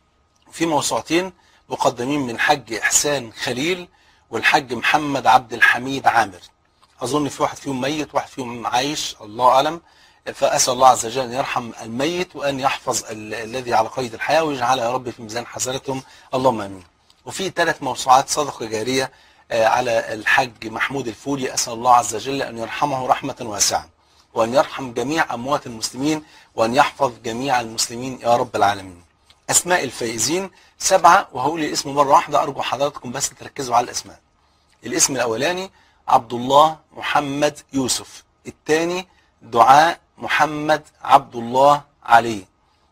في موسوعتين مقدمين من حج إحسان خليل والحج محمد عبد الحميد عامر أظن في واحد فيهم ميت واحد فيهم عايش الله أعلم فأسأل الله عز وجل أن يرحم الميت وأن يحفظ ال- الذي على قيد الحياة ويجعلها يا رب في ميزان حسناتهم اللهم آمين وفي ثلاث موسوعات صدقة جارية آه، على الحج محمود الفولي أسأل الله عز وجل أن يرحمه رحمة واسعة وأن يرحم جميع أموات المسلمين وأن يحفظ جميع المسلمين يا رب العالمين أسماء الفائزين سبعة وهقول الاسم مرة واحدة أرجو حضراتكم بس تركزوا على الأسماء الاسم الأولاني عبد الله محمد يوسف الثاني دعاء محمد عبد الله علي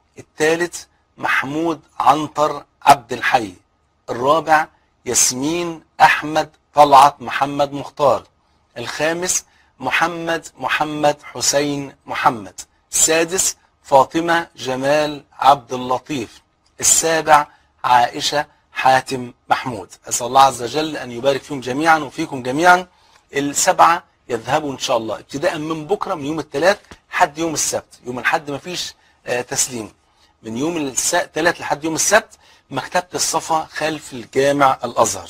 الثالث محمود عنتر عبد الحي الرابع ياسمين أحمد طلعت محمد مختار الخامس محمد محمد حسين محمد السادس فاطمة جمال عبد اللطيف السابع عائشة حاتم محمود أسأل الله عز وجل أن يبارك فيهم جميعا وفيكم جميعا السبعة يذهبوا إن شاء الله ابتداء من بكرة من يوم الثلاث حد يوم السبت يوم الحد ما فيش آه، تسليم من يوم الثلاث لحد يوم السبت مكتبة الصفا خلف الجامع الأزهر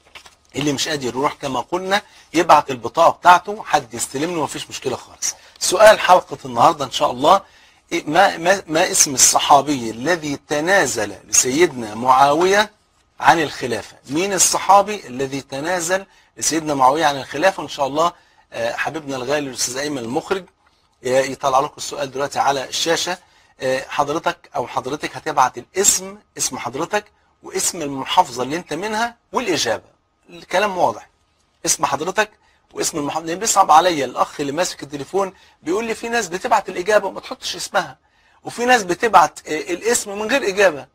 اللي مش قادر يروح كما قلنا يبعت البطاقة بتاعته حد يستلمه مفيش مشكلة خالص سؤال حلقة النهاردة إن شاء الله إيه ما, ما, ما اسم الصحابي الذي تنازل لسيدنا معاوية عن الخلافة مين الصحابي الذي تنازل لسيدنا معاوية عن الخلافة إن شاء الله آه، حبيبنا الغالي الأستاذ أيمن المخرج آه، يطلع لكم السؤال دلوقتي على الشاشة آه، حضرتك أو حضرتك هتبعت الاسم اسم حضرتك واسم المحافظة اللي انت منها والإجابة الكلام واضح اسم حضرتك واسم المحافظة لأن بيصعب عليا الأخ اللي ماسك التليفون بيقول لي في ناس بتبعت الإجابة وما تحطش اسمها وفي ناس بتبعت آه، الاسم من غير إجابة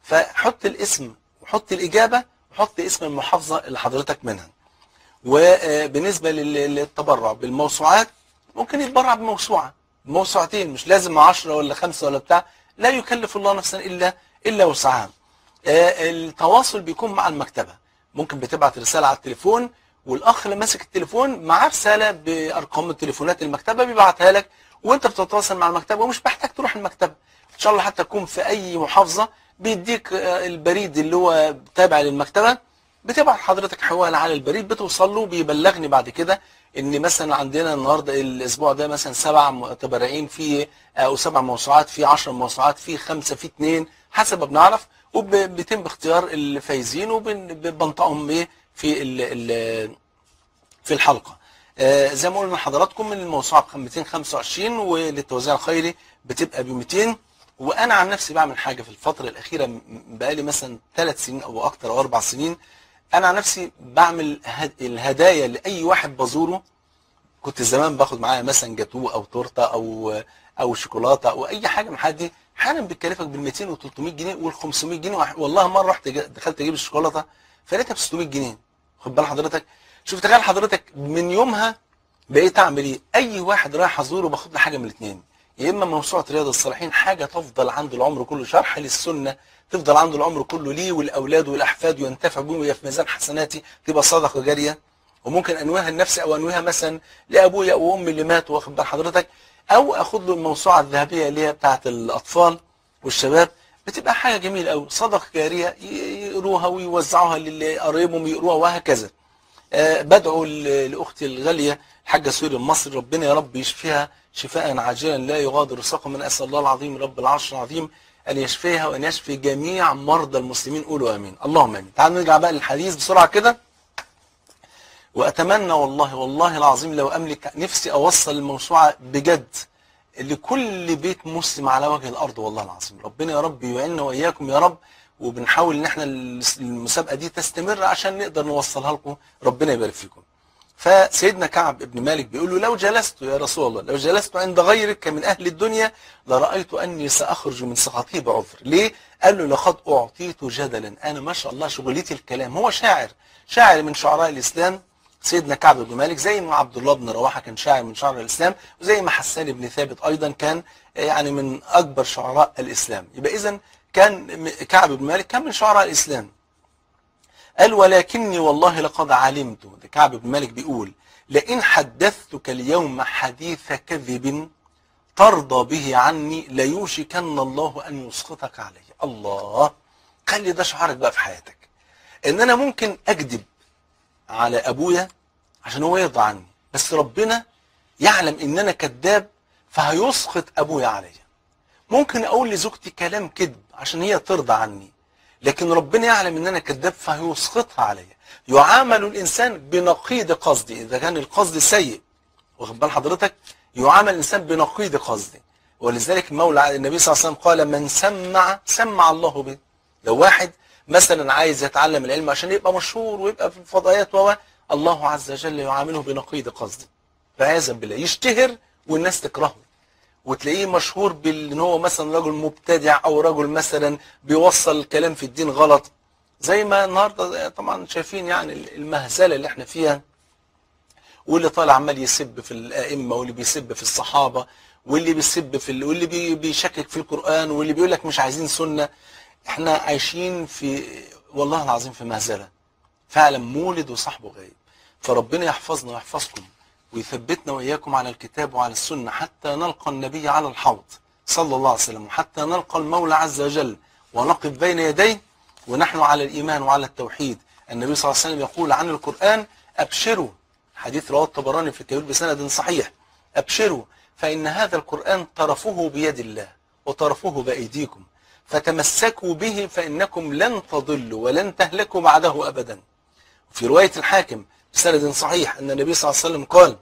فحط الاسم وحط الإجابة وحط اسم المحافظة اللي حضرتك منها وبالنسبة لل- للتبرع بالموسوعات ممكن يتبرع بموسوعة موسوعتين مش لازم عشرة ولا خمسة ولا بتاع لا يكلف الله نفسا إلا إلا وسعها آه، التواصل بيكون مع المكتبة ممكن بتبعت رسالة على التليفون والأخ اللي ماسك التليفون معاه رسالة بأرقام التليفونات المكتبة بيبعتها لك وأنت بتتواصل مع المكتبة ومش محتاج تروح المكتبة إن شاء الله حتى تكون في أي محافظة بيديك آه، البريد اللي هو تابع للمكتبة بتبعت حضرتك حوالي على البريد بتوصل له بيبلغني بعد كده ان مثلا عندنا النهارده الاسبوع ده مثلا سبع متبرعين في او سبع موسوعات في 10 موسوعات في خمسه في اثنين حسب ما بنعرف وبيتم اختيار الفايزين وبنطقهم ايه في ال ال في الحلقه آه، زي ما قلنا لحضراتكم من الموسوعه ب 225 وللتوزيع الخيري بتبقى ب 200 وانا عن نفسي بعمل حاجه في الفتره الاخيره م- بقالي مثلا ثلاث سنين او اكتر او اربع سنين انا عن نفسي بعمل هد- الهدايا لاي واحد بزوره كنت زمان باخد معايا مثلا جاتوه او تورته او او شوكولاته او اي حاجه من الحاجات دي احيانا بتكلفك بال 200 و 300 جنيه وال 500 جنيه وح- والله مره رحت جا- دخلت اجيب الشوكولاته فلقيتها ب 600 جنيه خد بال حضرتك شوف تخيل حضرتك من يومها بقيت اعمل ايه اي واحد رايح ازوره باخد له حاجه من الاثنين يا اما موسوعه رياض الصالحين حاجه تفضل عنده العمر كله شرح للسنه تفضل عنده العمر كله ليه والاولاد والاحفاد وينتفع بهم وهي في ميزان حسناتي تبقى صدقه جاريه وممكن انويها لنفسي او انويها مثلا لابويا او امي اللي ماتوا واخد بال حضرتك او اخد له الموسوعه الذهبيه اللي هي بتاعه الاطفال والشباب بتبقى حاجه جميله قوي صدقه جاريه ي- يقروها ويوزعوها للي قريبهم يقروها وهكذا آه، بدعو ل- لاختي الغاليه الحاجه سوري المصري ربنا يا رب يشفيها شفاء عاجلا لا يغادر سقما اسال الله العظيم رب العرش العظيم ان يشفيها وان يشفي جميع مرضى المسلمين قولوا امين اللهم امين تعالوا نرجع بقى للحديث بسرعه كده واتمنى والله والله العظيم لو املك نفسي اوصل الموسوعه بجد لكل بيت مسلم على وجه الارض والله العظيم ربنا يا رب يعيننا واياكم يا رب وبنحاول ان احنا المسابقه دي تستمر عشان نقدر نوصلها لكم ربنا يبارك فيكم فسيدنا كعب بن مالك بيقول له لو جلست يا رسول الله لو جلست عند غيرك من أهل الدنيا لرأيت أني سأخرج من سخطه بعذر ليه؟ قال له لقد أعطيت جدلا أنا ما شاء الله شغلتي الكلام هو شاعر شاعر من شعراء الإسلام سيدنا كعب بن مالك زي ما عبد الله بن رواحه كان شاعر من شعراء الاسلام وزي ما حسان بن ثابت ايضا كان يعني من اكبر شعراء الاسلام يبقى اذا كان كعب بن مالك كان من شعراء الاسلام قال ولكني والله لقد علمت ده كعب بن مالك بيقول لئن حدثتك اليوم حديث كذب ترضى به عني ليوشكن الله ان يسقطك علي الله خلي ده شعارك بقى في حياتك ان انا ممكن اكذب على ابويا عشان هو يرضى عني بس ربنا يعلم ان انا كذاب فهيسقط ابويا عليا ممكن اقول لزوجتي كلام كذب عشان هي ترضى عني لكن ربنا يعلم ان انا كذاب فهيسقطها عليا يعامل الانسان بنقيض قصدي اذا كان القصد سيء واخد بال حضرتك يعامل الانسان بنقيض قصدي ولذلك المولى النبي صلى الله عليه وسلم قال من سمع سمع الله به لو واحد مثلا عايز يتعلم العلم عشان يبقى مشهور ويبقى في الفضائيات و الله عز وجل يعامله بنقيض قصده فعياذا بالله يشتهر والناس تكرهه وتلاقيه مشهور بان هو مثلا رجل مبتدع او رجل مثلا بيوصل الكلام في الدين غلط زي ما النهارده طبعا شايفين يعني المهزله اللي احنا فيها واللي طالع عمال يسب في الائمه واللي بيسب في الصحابه واللي بيسب في ال... واللي بي... بيشكك في القران واللي بيقول لك مش عايزين سنه احنا عايشين في والله العظيم في مهزله فعلا مولد وصاحبه غايب فربنا يحفظنا ويحفظكم ويثبتنا واياكم على الكتاب وعلى السنه حتى نلقى النبي على الحوض صلى الله عليه وسلم وحتى نلقى المولى عز وجل ونقف بين يديه ونحن على الايمان وعلى التوحيد النبي صلى الله عليه وسلم يقول عن القران ابشروا حديث رواه الطبراني في الكبير بسند صحيح ابشروا فان هذا القران طرفه بيد الله وطرفه بايديكم فتمسكوا به فإنكم لن تضلوا ولن تهلكوا بعده أبدا في رواية الحاكم بسند صحيح أن النبي صلى الله عليه وسلم قال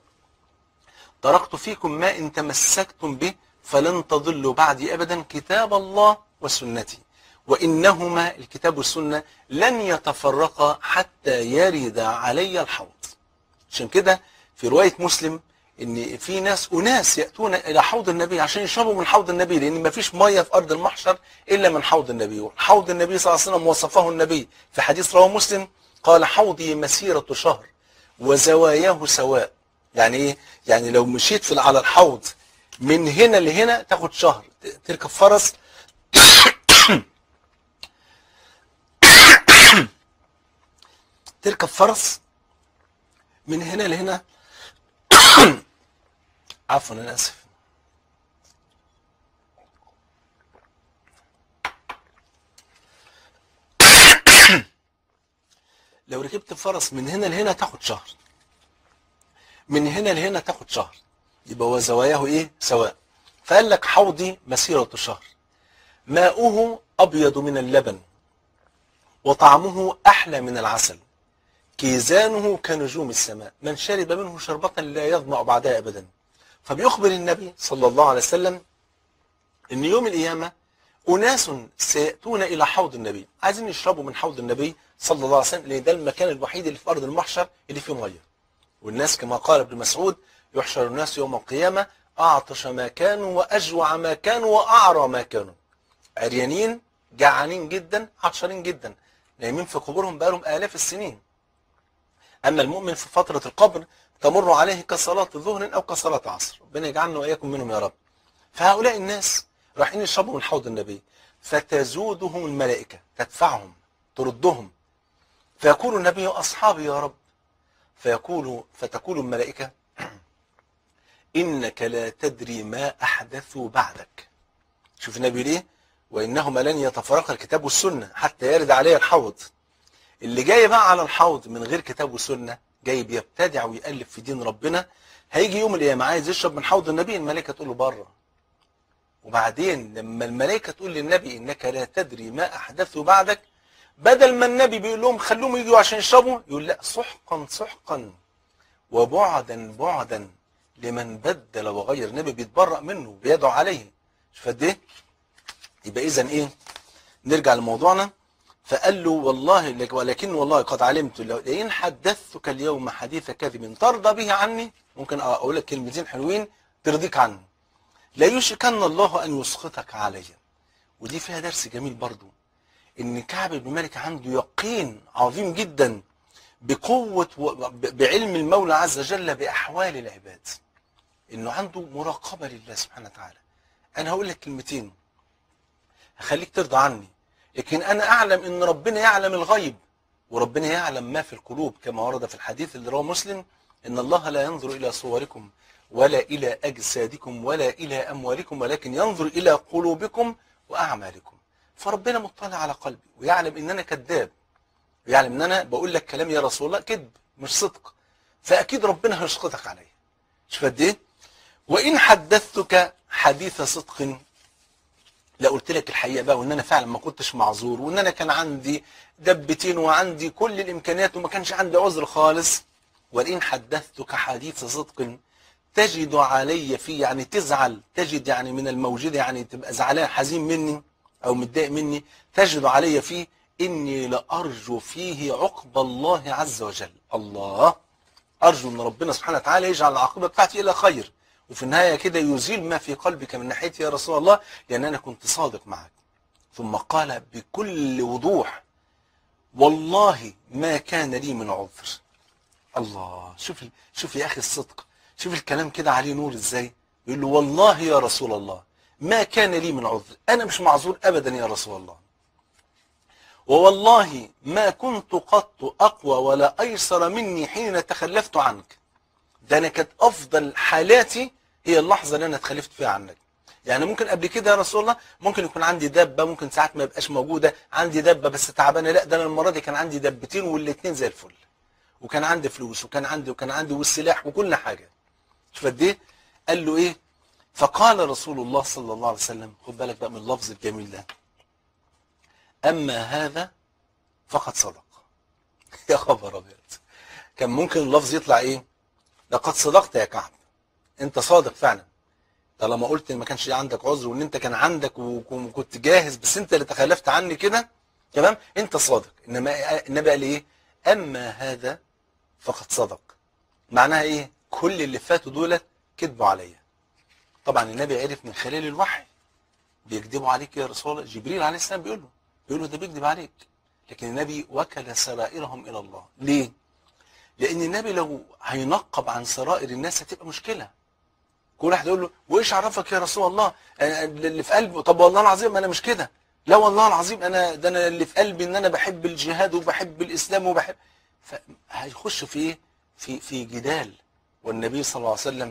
تركت فيكم ما إن تمسكتم به فلن تضلوا بعدي أبدا كتاب الله وسنتي وإنهما الكتاب والسنة لن يتفرقا حتى يرد علي الحوض عشان كده في رواية مسلم ان في ناس اناس ياتون الى حوض النبي عشان يشربوا من حوض النبي لان ما فيش ميه في ارض المحشر الا من حوض النبي حوض النبي صلى الله عليه وسلم وصفه النبي في حديث رواه مسلم قال حوضي مسيره شهر وزواياه سواء يعني ايه يعني لو مشيت في على الحوض من هنا لهنا تاخد شهر تركب فرس تركب فرس من هنا لهنا عفوا انا اسف لو ركبت فرس من هنا لهنا تاخد شهر من هنا لهنا تاخد شهر يبقى وزواياه ايه سواء فقال لك حوضي مسيرة شهر ماؤه أبيض من اللبن وطعمه أحلى من العسل كيزانه كنجوم السماء من شرب منه شربة لا يظمأ بعدها أبدا فبيخبر النبي صلى الله عليه وسلم ان يوم القيامة أناس سيأتون إلى حوض النبي عايزين يشربوا من حوض النبي صلى الله عليه وسلم لأن ده المكان الوحيد اللي في أرض المحشر اللي فيه مية والناس كما قال ابن مسعود يحشر الناس يوم القيامة أعطش ما كانوا وأجوع ما كانوا وأعرى ما كانوا عريانين جعانين جدا عطشانين جدا نايمين في قبورهم بقالهم آلاف السنين أما المؤمن في فترة القبر تمر عليه كصلاة ظهر أو كصلاة عصر ربنا يجعلنا وإياكم منهم يا رب فهؤلاء الناس رايحين يشربوا من حوض النبي فتزودهم الملائكة تدفعهم تردهم فيقول النبي أصحابي يا رب فيقول فتقول الملائكة إنك لا تدري ما أحدثوا بعدك شوف النبي ليه وإنهما لن يتفرق الكتاب والسنة حتى يرد عليه الحوض اللي جاي بقى على الحوض من غير كتاب وسنة جاي بيبتدع ويألف في دين ربنا هيجي يوم القيامة عايز يشرب من حوض النبي الملائكة تقول له بره وبعدين لما الملائكة تقول للنبي إنك لا تدري ما أحدثوا بعدك بدل ما النبي بيقول لهم خلوهم يجوا عشان يشربوا يقول لا سحقا سحقا وبعدا بعدا لمن بدل وغير النبي بيتبرأ منه بيدعو عليه شوف قد ايه يبقى اذا ايه نرجع لموضوعنا فقال له والله لك ولكن والله قد علمت لو إن حدثتك اليوم حديث كذب ترضى به عني ممكن أقول لك كلمتين حلوين ترضيك عني لا يشكن الله أن يسخطك علي ودي فيها درس جميل برضو إن كعب بن مالك عنده يقين عظيم جدا بقوة و... ب- بعلم المولى عز وجل بأحوال العباد إنه عنده مراقبة لله سبحانه وتعالى أنا هقول لك كلمتين هخليك ترضى عني لكن أنا أعلم إن ربنا يعلم الغيب وربنا يعلم ما في القلوب كما ورد في الحديث اللي رواه مسلم إن الله لا ينظر إلى صوركم ولا إلى أجسادكم ولا إلى أموالكم ولكن ينظر إلى قلوبكم وأعمالكم فربنا مطلع على قلبي ويعلم إن أنا كذاب ويعلم إن أنا بقول لك كلام يا رسول الله كذب مش صدق فأكيد ربنا هيسقطك عليا شوف قد إيه وإن حدثتك حديث صدق لا قلت لك الحقيقه بقى وان انا فعلا ما كنتش معذور وان انا كان عندي دبتين وعندي كل الامكانيات وما كانش عندي عذر خالص وان حدثتك حديث صدق تجد علي فيه يعني تزعل تجد يعني من الموجود يعني تبقى زعلان حزين مني او متضايق مني تجد علي فيه اني لارجو فيه عقب الله عز وجل الله ارجو ان ربنا سبحانه وتعالى يجعل العاقبه بتاعتي الى خير وفي النهايه كده يزيل ما في قلبك من ناحيتي يا رسول الله لان انا كنت صادق معك ثم قال بكل وضوح والله ما كان لي من عذر الله شوف شوف يا اخي الصدق شوف الكلام كده عليه نور ازاي يقول له والله يا رسول الله ما كان لي من عذر انا مش معذور ابدا يا رسول الله ووالله ما كنت قط اقوى ولا ايسر مني حين تخلفت عنك ده انا كانت افضل حالاتي هي اللحظه اللي انا اتخلفت فيها عنك يعني ممكن قبل كده يا رسول الله ممكن يكون عندي دبه ممكن ساعات ما يبقاش موجوده عندي دبه بس تعبانه لا ده انا المره دي كان عندي دبتين والاثنين زي الفل وكان عندي فلوس وكان عندي وكان عندي والسلاح وكل حاجه شوف قد ايه قال له ايه فقال رسول الله صلى الله عليه وسلم خد بالك بقى من اللفظ الجميل ده اما هذا فقد صدق يا خبر ابيض كان ممكن اللفظ يطلع ايه لقد صدقت يا كعب انت صادق فعلا طالما قلت ان ما كانش عندك عذر وان انت كان عندك وكنت جاهز بس انت اللي تخلفت عني كده تمام انت صادق انما النبي قال ايه اما هذا فقد صدق معناها ايه كل اللي فاتوا دول كذبوا عليا طبعا النبي عرف من خلال الوحي بيكذبوا عليك يا رسول الله جبريل عليه السلام بيقول له بيقول له ده بيكذب عليك لكن النبي وكل سرائرهم الى الله ليه لان النبي لو هينقب عن سرائر الناس هتبقى مشكله كل واحد يقول له وايش عرفك يا رسول الله أنا اللي في قلبي طب والله العظيم انا مش كده لا والله العظيم انا ده انا اللي في قلبي ان انا بحب الجهاد وبحب الاسلام وبحب فهيخش في ايه في في جدال والنبي صلى الله عليه وسلم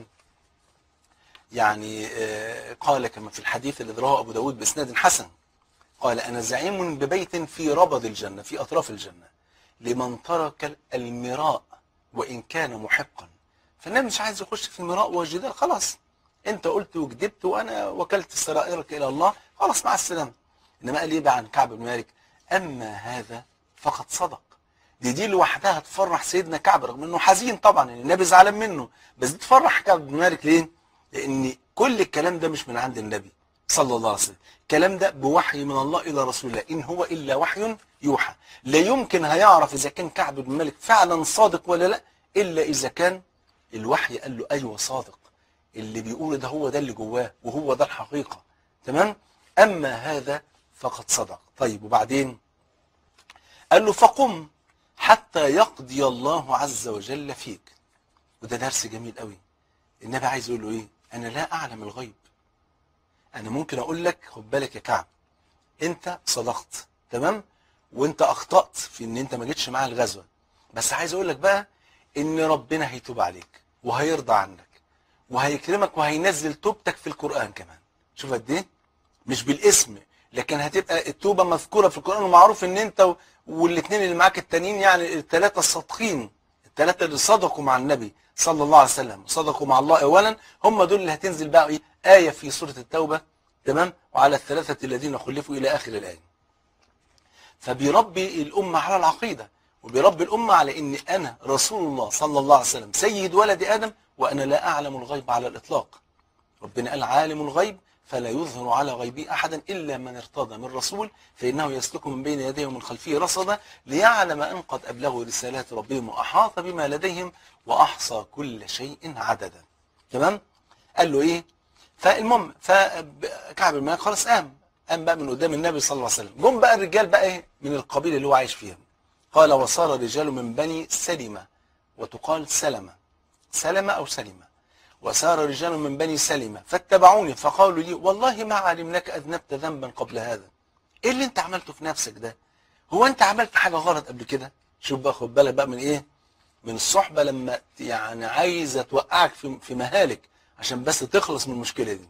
يعني قال كما في الحديث الذي رواه ابو داود باسناد حسن قال انا زعيم ببيت في ربض الجنه في اطراف الجنه لمن ترك المراء وان كان محقا فالنبي مش عايز يخش في المراء والجدال خلاص انت قلت وكذبت وانا وكلت سرائرك الى الله خلاص مع السلامه انما قال ايه بقى عن كعب بن مالك اما هذا فقد صدق دي دي لوحدها تفرح سيدنا كعب رغم انه حزين طبعا يعني النبي زعلان منه بس دي تفرح كعب بن مالك ليه؟ لان كل الكلام ده مش من عند النبي صلى الله عليه وسلم الكلام ده بوحي من الله الى رسول الله ان هو الا وحي يوحى لا يمكن هيعرف اذا كان كعب بن مالك فعلا صادق ولا لا الا اذا كان الوحي قال له ايوه صادق اللي بيقوله ده هو ده اللي جواه وهو ده الحقيقه تمام اما هذا فقد صدق طيب وبعدين قال له فقم حتى يقضي الله عز وجل فيك وده درس جميل قوي النبي عايز يقول له ايه انا لا اعلم الغيب انا ممكن اقول لك خد بالك يا كعب انت صدقت تمام وانت اخطات في ان انت ما جيتش معاه الغزوه بس عايز اقول لك بقى ان ربنا هيتوب عليك وهيرضى عنك وهيكرمك وهينزل توبتك في القران كمان شوف قد ايه مش بالاسم لكن هتبقى التوبه مذكوره في القران ومعروف ان انت والاثنين اللي معاك التانيين يعني الثلاثه الصادقين الثلاثه اللي صدقوا مع النبي صلى الله عليه وسلم صدقوا مع الله اولا هم دول اللي هتنزل بقى ايه ايه في سوره التوبه تمام وعلى الثلاثه الذين خلفوا الى اخر الايه فبيربي الامه على العقيده وبيربي الامه على ان انا رسول الله صلى الله عليه وسلم سيد ولد ادم وانا لا اعلم الغيب على الاطلاق ربنا قال عالم الغيب فلا يظهر على غيبه أحدا إلا من ارتضى من رسول فإنه يسلك من بين يديه ومن خلفه رصدا ليعلم أن قد أبلغوا رسالات ربهم وأحاط بما لديهم وأحصى كل شيء عددا تمام قال له إيه فالمهم فكعب بن مالك خلاص قام قام بقى من قدام النبي صلى الله عليه وسلم جم بقى الرجال بقى إيه من القبيلة اللي هو عايش فيها قال وصار رجال من بني سلمة وتقال سلمة سلمة أو سلمة وسار رجال من بني سلمة فاتبعوني فقالوا لي والله ما علمناك أذنبت ذنبا قبل هذا إيه اللي أنت عملته في نفسك ده هو أنت عملت حاجة غلط قبل كده شوف بقى خد بالك بقى من إيه من الصحبة لما يعني عايزة توقعك في في مهالك عشان بس تخلص من المشكلة دي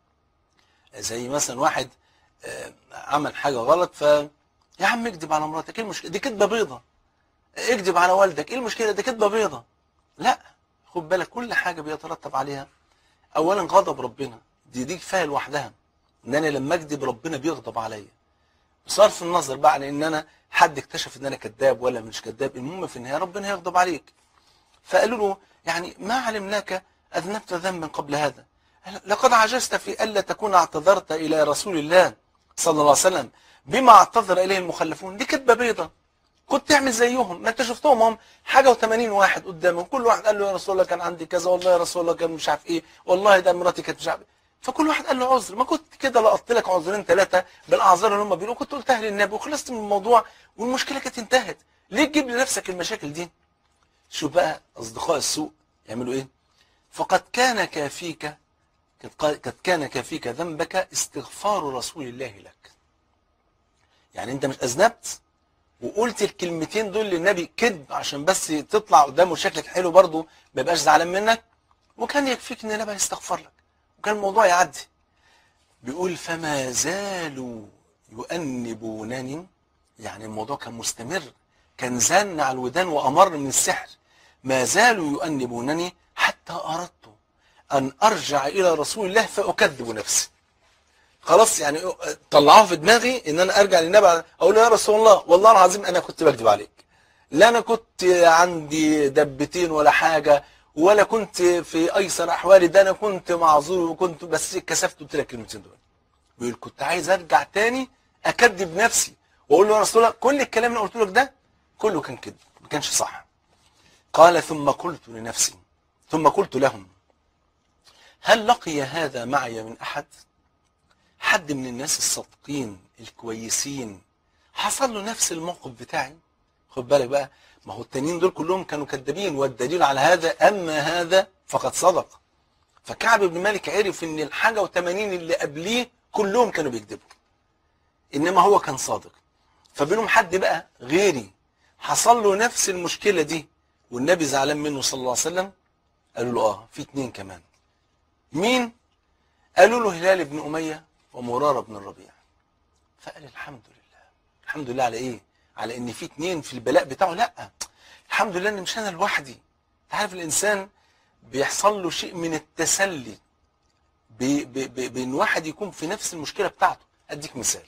زي مثلا واحد آه، عمل حاجة غلط ف يا عم اكذب على مراتك ايه المشكلة دي كذبة بيضة اكذب على والدك ايه المشكلة دي كذبة بيضة لا خد بالك كل حاجة بيترتب عليها اولا غضب ربنا دي دي كفاية لوحدها ان انا لما اكذب ربنا بيغضب عليا بصرف النظر بقى عن ان انا حد اكتشف ان انا كذاب ولا مش كذاب المهم في النهاية ربنا هيغضب عليك فقالوا له يعني ما علمناك اذنبت ذنبا قبل هذا لقد عجزت في الا تكون اعتذرت الى رسول الله صلى الله عليه وسلم بما اعتذر اليه المخلفون دي كذبه بيضه كنت تعمل زيهم ما انت شفتهم هم حاجه و80 واحد قدامهم كل واحد قال له يا رسول الله كان عندي كذا والله يا رسول الله كان مش عارف ايه والله ده مراتي كانت مش عارف إيه. فكل واحد قال له عذر ما كنت كده لقطت لك عذرين ثلاثه بالاعذار اللي هم بيقولوا كنت قلتها للنبي وخلصت من الموضوع والمشكله كانت انتهت ليه تجيب لنفسك المشاكل دي شوف بقى اصدقاء السوء يعملوا ايه فقد كان كافيك قد كان كافيك ذنبك استغفار رسول الله لك يعني انت مش اذنبت وقلت الكلمتين دول للنبي كذب عشان بس تطلع قدامه شكلك حلو برضه ما يبقاش زعلان منك وكان يكفيك ان النبي يستغفر لك وكان الموضوع يعدي بيقول فما زالوا يؤنبونني يعني الموضوع كان مستمر كان زن على الودان وامر من السحر ما زالوا يؤنبونني حتى اردت ان ارجع الى رسول الله فاكذب نفسي خلاص يعني طلعوها في دماغي ان انا ارجع للنبي اقول له يا رسول الله والله العظيم انا كنت بكذب عليك لا انا كنت عندي دبتين ولا حاجه ولا كنت في ايسر احوالي ده انا كنت معذور وكنت بس كسفت قلت لك الكلمتين دول بيقول كنت عايز ارجع تاني اكذب نفسي واقول له يا رسول الله كل الكلام اللي قلت لك ده كله كان كذب ما كانش صح قال ثم قلت لنفسي ثم قلت لهم هل لقي هذا معي من احد حد من الناس الصادقين الكويسين حصل له نفس الموقف بتاعي خد بالك بقى ما هو التانيين دول كلهم كانوا كذابين والدليل على هذا اما هذا فقد صدق فكعب بن مالك عرف ان الحاجه و80 اللي قبليه كلهم كانوا بيكذبوا انما هو كان صادق فبينهم حد بقى غيري حصل له نفس المشكله دي والنبي زعلان منه صلى الله عليه وسلم قالوا له اه في اتنين كمان مين قالوا له هلال بن اميه ومرارة بن الربيع فقال الحمد لله الحمد لله على ايه على ان في اتنين في البلاء بتاعه لا الحمد لله ان مش انا لوحدي انت عارف الانسان بيحصل له شيء من التسلي ب- ب- ب- بان واحد يكون في نفس المشكله بتاعته اديك مثال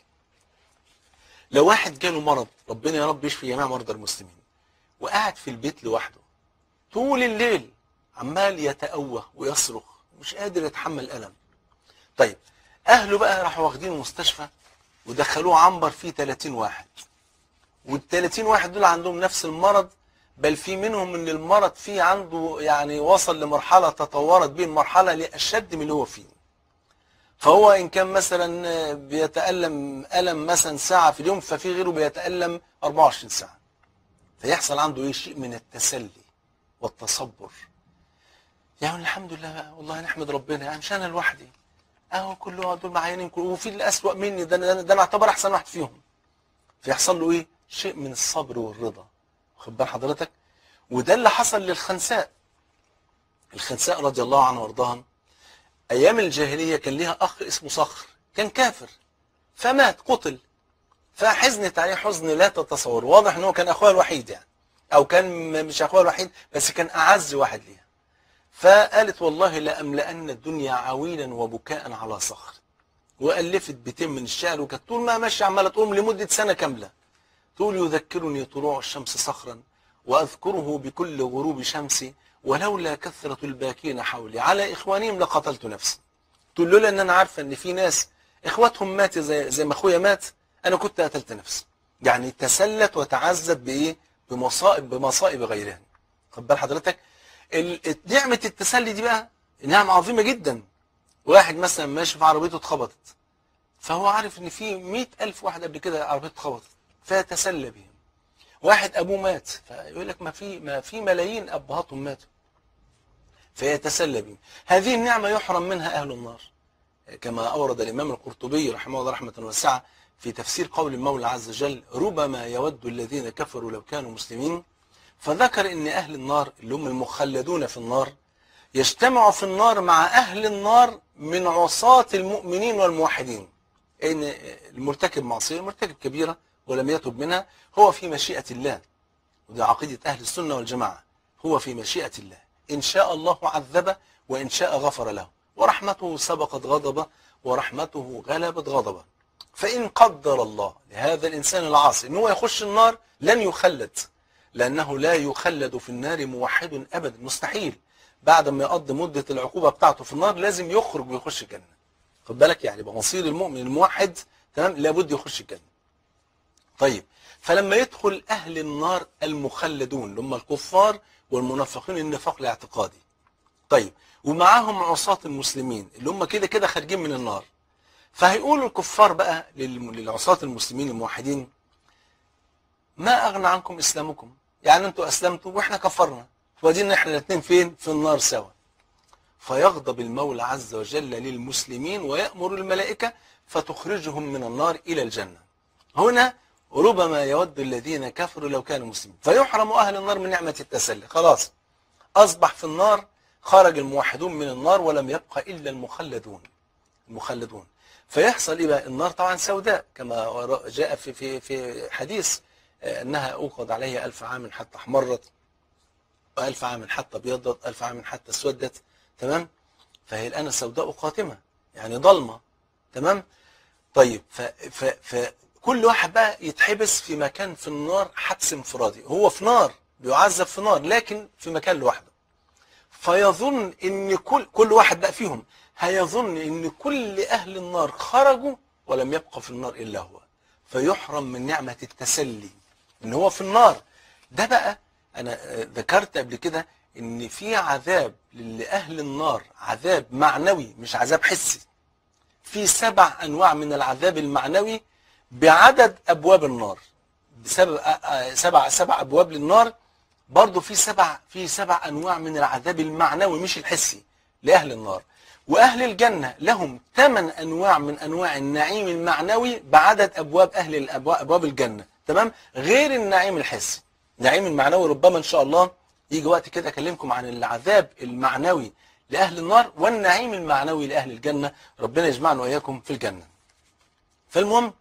لو واحد جاله مرض ربنا يا رب يشفي جميع مرضى المسلمين وقاعد في البيت لوحده طول الليل عمال يتأوه ويصرخ مش قادر يتحمل الألم طيب اهله بقى راحوا واخدين مستشفى ودخلوه عنبر فيه 30 واحد وال 30 واحد دول عندهم نفس المرض بل في منهم ان المرض فيه عنده يعني وصل لمرحله تطورت به المرحله لاشد من اللي هو فيه فهو ان كان مثلا بيتالم الم مثلا ساعه في اليوم ففي غيره بيتالم 24 ساعه فيحصل عنده ايه شيء من التسلي والتصبر يعني الحمد لله بقى والله نحمد ربنا يعني مش انا لوحدي اهو كلهم دول معينين كل وفي اللي اسوأ مني ده ده, ده انا اعتبر احسن واحد فيهم فيحصل له ايه شيء من الصبر والرضا واخد بال حضرتك وده اللي حصل للخنساء الخنساء رضي الله عنها وارضاها ايام الجاهليه كان ليها اخ اسمه صخر كان كافر فمات قتل فحزنت عليه حزن لا تتصور واضح ان هو كان اخوها الوحيد يعني او كان مش اخوها الوحيد بس كان اعز واحد ليها فقالت والله لأملأن الدنيا عويلا وبكاء على صخر وألفت بيتين من الشعر وكانت طول ما ماشية عمالة تقوم لمدة سنة كاملة تقول يذكرني طلوع الشمس صخرا وأذكره بكل غروب شمسي ولولا كثرة الباكين حولي على إخوانهم لقتلت نفسي تقول له ان انا عارفه ان في ناس اخواتهم مات زي زي ما اخويا مات انا كنت قتلت نفسي يعني تسلت وتعذب بايه بمصائب بمصائب غيرها خد بال حضرتك ال- نعمه التسلي دي بقى نعمه عظيمه جدا واحد مثلا ماشي في عربيته اتخبطت فهو عارف ان في مئة ألف واحد قبل كده عربيته اتخبطت فيتسلى بهم واحد ابوه مات فيقول لك ما في ما في ملايين ابهاتهم ماتوا فيتسلى بهم هذه النعمه يحرم منها اهل النار كما اورد الامام القرطبي رحمه الله رحمه واسعه في تفسير قول المولى عز وجل ربما يود الذين كفروا لو كانوا مسلمين فذكر ان اهل النار اللي هم المخلدون في النار يجتمعوا في النار مع اهل النار من عصاة المؤمنين والموحدين ان المرتكب معصيه المرتكب كبيره ولم يتب منها هو في مشيئه الله وده عقيده اهل السنه والجماعه هو في مشيئه الله ان شاء الله عذبه وان شاء غفر له ورحمته سبقت غضبه ورحمته غلبت غضبه فان قدر الله لهذا الانسان العاصي ان هو يخش النار لن يخلد لانه لا يخلد في النار موحد ابدا مستحيل بعد ما يقضي مده العقوبه بتاعته في النار لازم يخرج ويخش الجنه خد بالك يعني بمصير المؤمن الموحد تمام لابد يخش الجنه طيب فلما يدخل اهل النار المخلدون اللي هم الكفار والمنافقين النفاق الاعتقادي طيب ومعاهم عصاة المسلمين اللي هم كده كده خارجين من النار فهيقولوا الكفار بقى لل- للعصاة المسلمين الموحدين ما اغنى عنكم اسلامكم يعني انتوا اسلمتوا واحنا كفرنا وادينا احنا الاثنين فين في النار سوا فيغضب المولى عز وجل للمسلمين ويأمر الملائكة فتخرجهم من النار إلى الجنة هنا ربما يود الذين كفروا لو كانوا مسلمين فيحرم أهل النار من نعمة التسلي خلاص أصبح في النار خرج الموحدون من النار ولم يبقى إلا المخلدون المخلدون فيحصل إيه بقى النار طبعا سوداء كما ورا- جاء في في في حديث آه، أنها أوقد عليها ألف عام حتى احمرت وألف عام حتى ابيضت ألف عام حتى اسودت تمام فهي الآن سوداء قاتمة يعني ضلمة تمام طيب ف ف فكل واحد بقى يتحبس في مكان في النار حبس انفرادي هو في نار بيعذب في نار لكن في مكان لوحده فيظن ان كل كل واحد بقى فيهم هيظن ان كل اهل النار خرجوا ولم يبقى في النار الا هو فيحرم من نعمة التسلي ان هو في النار ده بقى انا آه، ذكرت قبل كده ان في عذاب لاهل النار عذاب معنوي مش عذاب حسي في سبع انواع من العذاب المعنوي بعدد ابواب النار بسبب آه، آه، سبع سبع ابواب للنار برضه في سبع في سبع انواع من العذاب المعنوي مش الحسي لاهل النار واهل الجنه لهم ثمان انواع من انواع النعيم المعنوي بعدد ابواب اهل الابواب ابواب الجنه تمام غير النعيم الحسي النعيم المعنوي ربما ان شاء الله يجي وقت كده اكلمكم عن العذاب المعنوي لاهل النار والنعيم المعنوي لاهل الجنه ربنا يجمعنا واياكم في الجنه فالمهم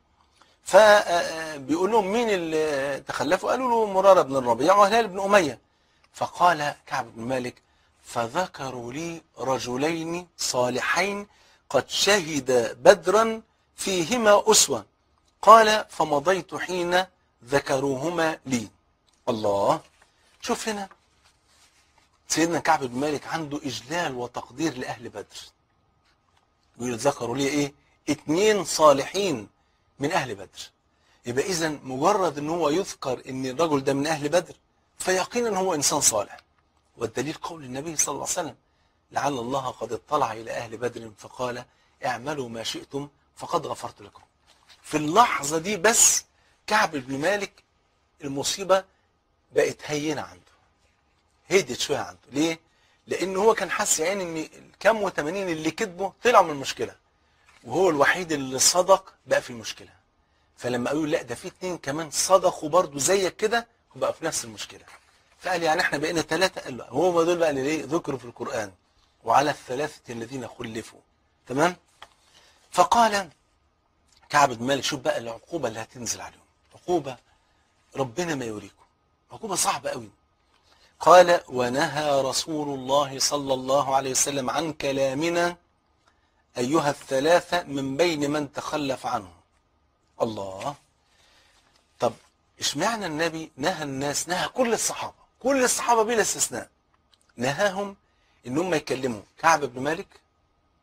فبيقول لهم مين اللي تخلفوا قالوا له مرارة بن الربيع وهلال بن أمية فقال كعب بن مالك فذكروا لي رجلين صالحين قد شهد بدرا فيهما أسوة قال فمضيت حين ذكروهما لي الله شوف هنا سيدنا كعب بن مالك عنده إجلال وتقدير لأهل بدر يقول ذكروا لي إيه اتنين صالحين من أهل بدر يبقى إذا مجرد أن هو يذكر أن الرجل ده من أهل بدر فيقينا هو إنسان صالح والدليل قول النبي صلى الله عليه وسلم لعل الله قد اطلع إلى أهل بدر فقال اعملوا ما شئتم فقد غفرت لكم في اللحظة دي بس كعب بن مالك المصيبة بقت هينة عنده هدت شوية عنده ليه؟ لأن هو كان حاسس يعني إن الكام وثمانين اللي كذبوا طلعوا من المشكلة وهو الوحيد اللي صدق بقى في المشكلة فلما قالوا لا ده في اتنين كمان صدقوا برضو زيك كده وبقى في نفس المشكلة فقال يعني احنا بقينا ثلاثة قال له هو دول بقى اللي ليه ذكروا في القرآن وعلى الثلاثة الذين خلفوا تمام فقال كعب بن مالك شوف بقى العقوبة اللي هتنزل عليهم عقوبة ربنا ما يوريكم عقوبة صعبة قوي قال ونهى رسول الله صلى الله عليه وسلم عن كلامنا أيها الثلاثة من بين من تخلف عنه الله طب اشمعنى النبي نهى الناس نهى كل الصحابة كل الصحابة بلا استثناء نهاهم ان هم يكلموا كعب بن مالك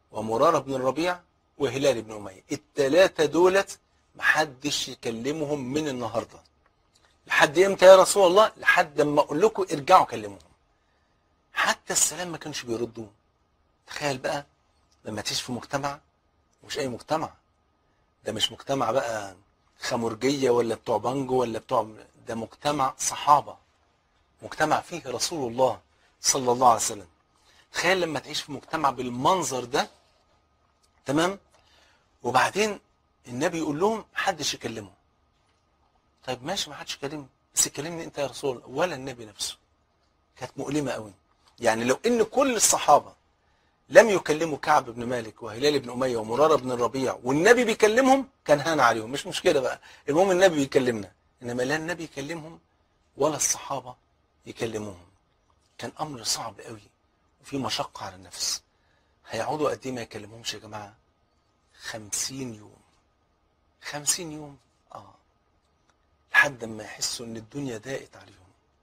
ومرارة بن الربيع وهلال بن أمية التلاتة دولت محدش يكلمهم من النهاردة لحد امتى يا رسول الله لحد لما اقول لكم ارجعوا كلموهم حتى السلام ما كانش بيردوه تخيل بقى لما تعيش في مجتمع مش اي مجتمع ده مش مجتمع بقى خمرجية ولا بتوع بانجو ولا بتوع ده مجتمع صحابة مجتمع فيه رسول الله صلى الله عليه وسلم تخيل لما تعيش في مجتمع بالمنظر ده تمام وبعدين النبي يقول لهم محدش يكلمه طيب ماشي ما حدش يكلمني بس كلمني انت يا رسول الله ولا النبي نفسه كانت مؤلمة قوي يعني لو ان كل الصحابة لم يكلموا كعب بن مالك وهلال بن أمية ومرارة بن الربيع والنبي بيكلمهم كان هان عليهم مش مشكلة بقى المهم النبي بيكلمنا إنما لا النبي يكلمهم ولا الصحابة يكلموهم كان أمر صعب قوي وفي مشقة على النفس هيقعدوا قد ايه ما يكلمهمش يا جماعة خمسين يوم خمسين يوم اه لحد ما يحسوا ان الدنيا ضاقت عليهم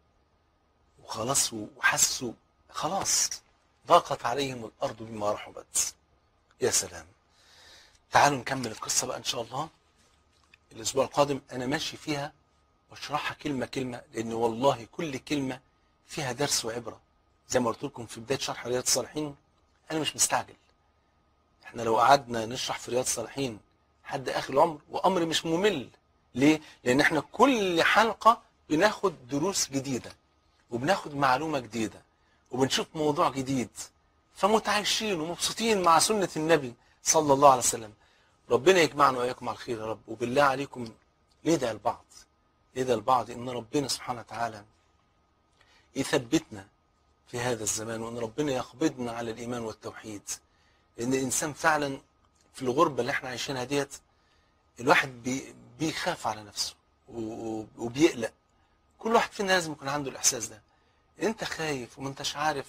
وخلاص وحسوا خلاص ضاقت عليهم الارض بما رحبت يا سلام تعالوا نكمل القصة بقى ان شاء الله الاسبوع القادم انا ماشي فيها واشرحها كلمة كلمة لان والله كل كلمة فيها درس وعبرة زي ما قلت لكم في بداية شرح رياض الصالحين انا مش مستعجل احنا لو قعدنا نشرح في رياض الصالحين لحد اخر العمر وامر مش ممل ليه لان احنا كل حلقة بناخد دروس جديدة وبناخد معلومة جديدة وبنشوف موضوع جديد فمتعايشين ومبسوطين مع سنة النبي صلى الله عليه وسلم ربنا يجمعنا وإياكم على الخير يا رب وبالله عليكم ندعي لبعض ندعي لبعض إن ربنا سبحانه وتعالى يثبتنا في هذا الزمان وإن ربنا يقبضنا على الإيمان والتوحيد لأن الإنسان فعلا في الغربة اللي احنا عايشينها ديت الواحد بي بيخاف على نفسه وبيقلق كل واحد فينا لازم يكون عنده الإحساس ده انت خايف وما انتش عارف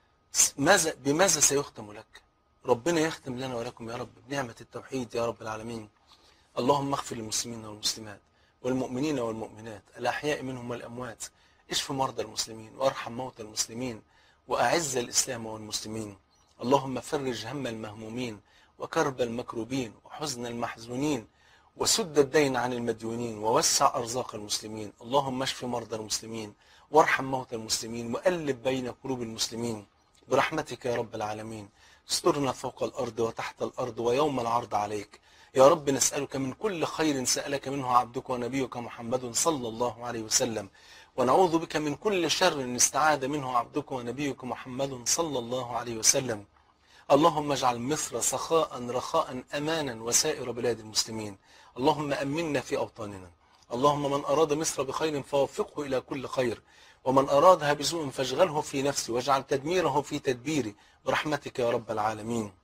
ماذا بماذا سيختم لك ربنا يختم لنا ولكم يا رب بنعمة التوحيد يا رب العالمين اللهم اغفر للمسلمين والمسلمات والمؤمنين والمؤمنات الأحياء منهم والأموات اشف مرضى المسلمين وارحم موتى المسلمين وأعز الإسلام والمسلمين اللهم فرج هم المهمومين وكرب المكروبين وحزن المحزونين وسد الدين عن المديونين ووسع أرزاق المسلمين اللهم اشف مرضى المسلمين وارحم موتى المسلمين وألب بين قلوب المسلمين برحمتك يا رب العالمين استرنا فوق الأرض وتحت الأرض ويوم العرض عليك يا رب نسألك من كل خير سألك منه عبدك ونبيك محمد صلى الله عليه وسلم ونعوذ بك من كل شر استعاذ منه عبدك ونبيك محمد صلى الله عليه وسلم اللهم اجعل مصر سخاء رخاء أمانا وسائر بلاد المسلمين اللهم أمنا في أوطاننا اللهم من أراد مصر بخير فوفقه إلى كل خير ومن أرادها بسوء فاشغله في نفسه واجعل تدميره في تدبيره برحمتك يا رب العالمين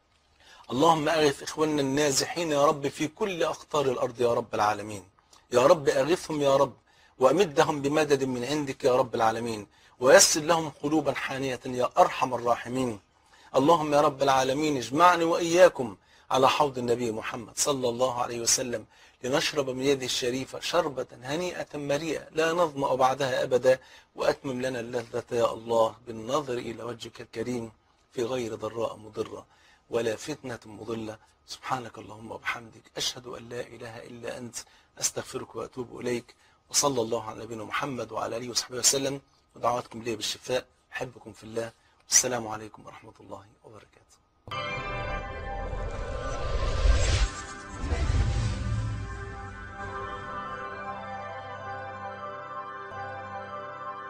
اللهم أغث إخواننا النازحين يا رب في كل أقطار الأرض يا رب العالمين يا رب أغثهم يا رب وأمدهم بمدد من عندك يا رب العالمين ويسر لهم قلوبا حانية يا أرحم الراحمين اللهم يا رب العالمين اجمعني وإياكم على حوض النبي محمد صلى الله عليه وسلم لنشرب من يده الشريفة شربة هنيئة مريئة لا نظمأ بعدها أبدا وأتمم لنا اللذة يا الله بالنظر إلى وجهك الكريم في غير ضراء مضرة ولا فتنة مضلة سبحانك اللهم وبحمدك أشهد أن لا إله إلا أنت أستغفرك وأتوب إليك وصلى الله على نبينا محمد وعلى آله وصحبه وسلم ودعواتكم لي بالشفاء أحبكم في الله والسلام عليكم ورحمة الله وبركاته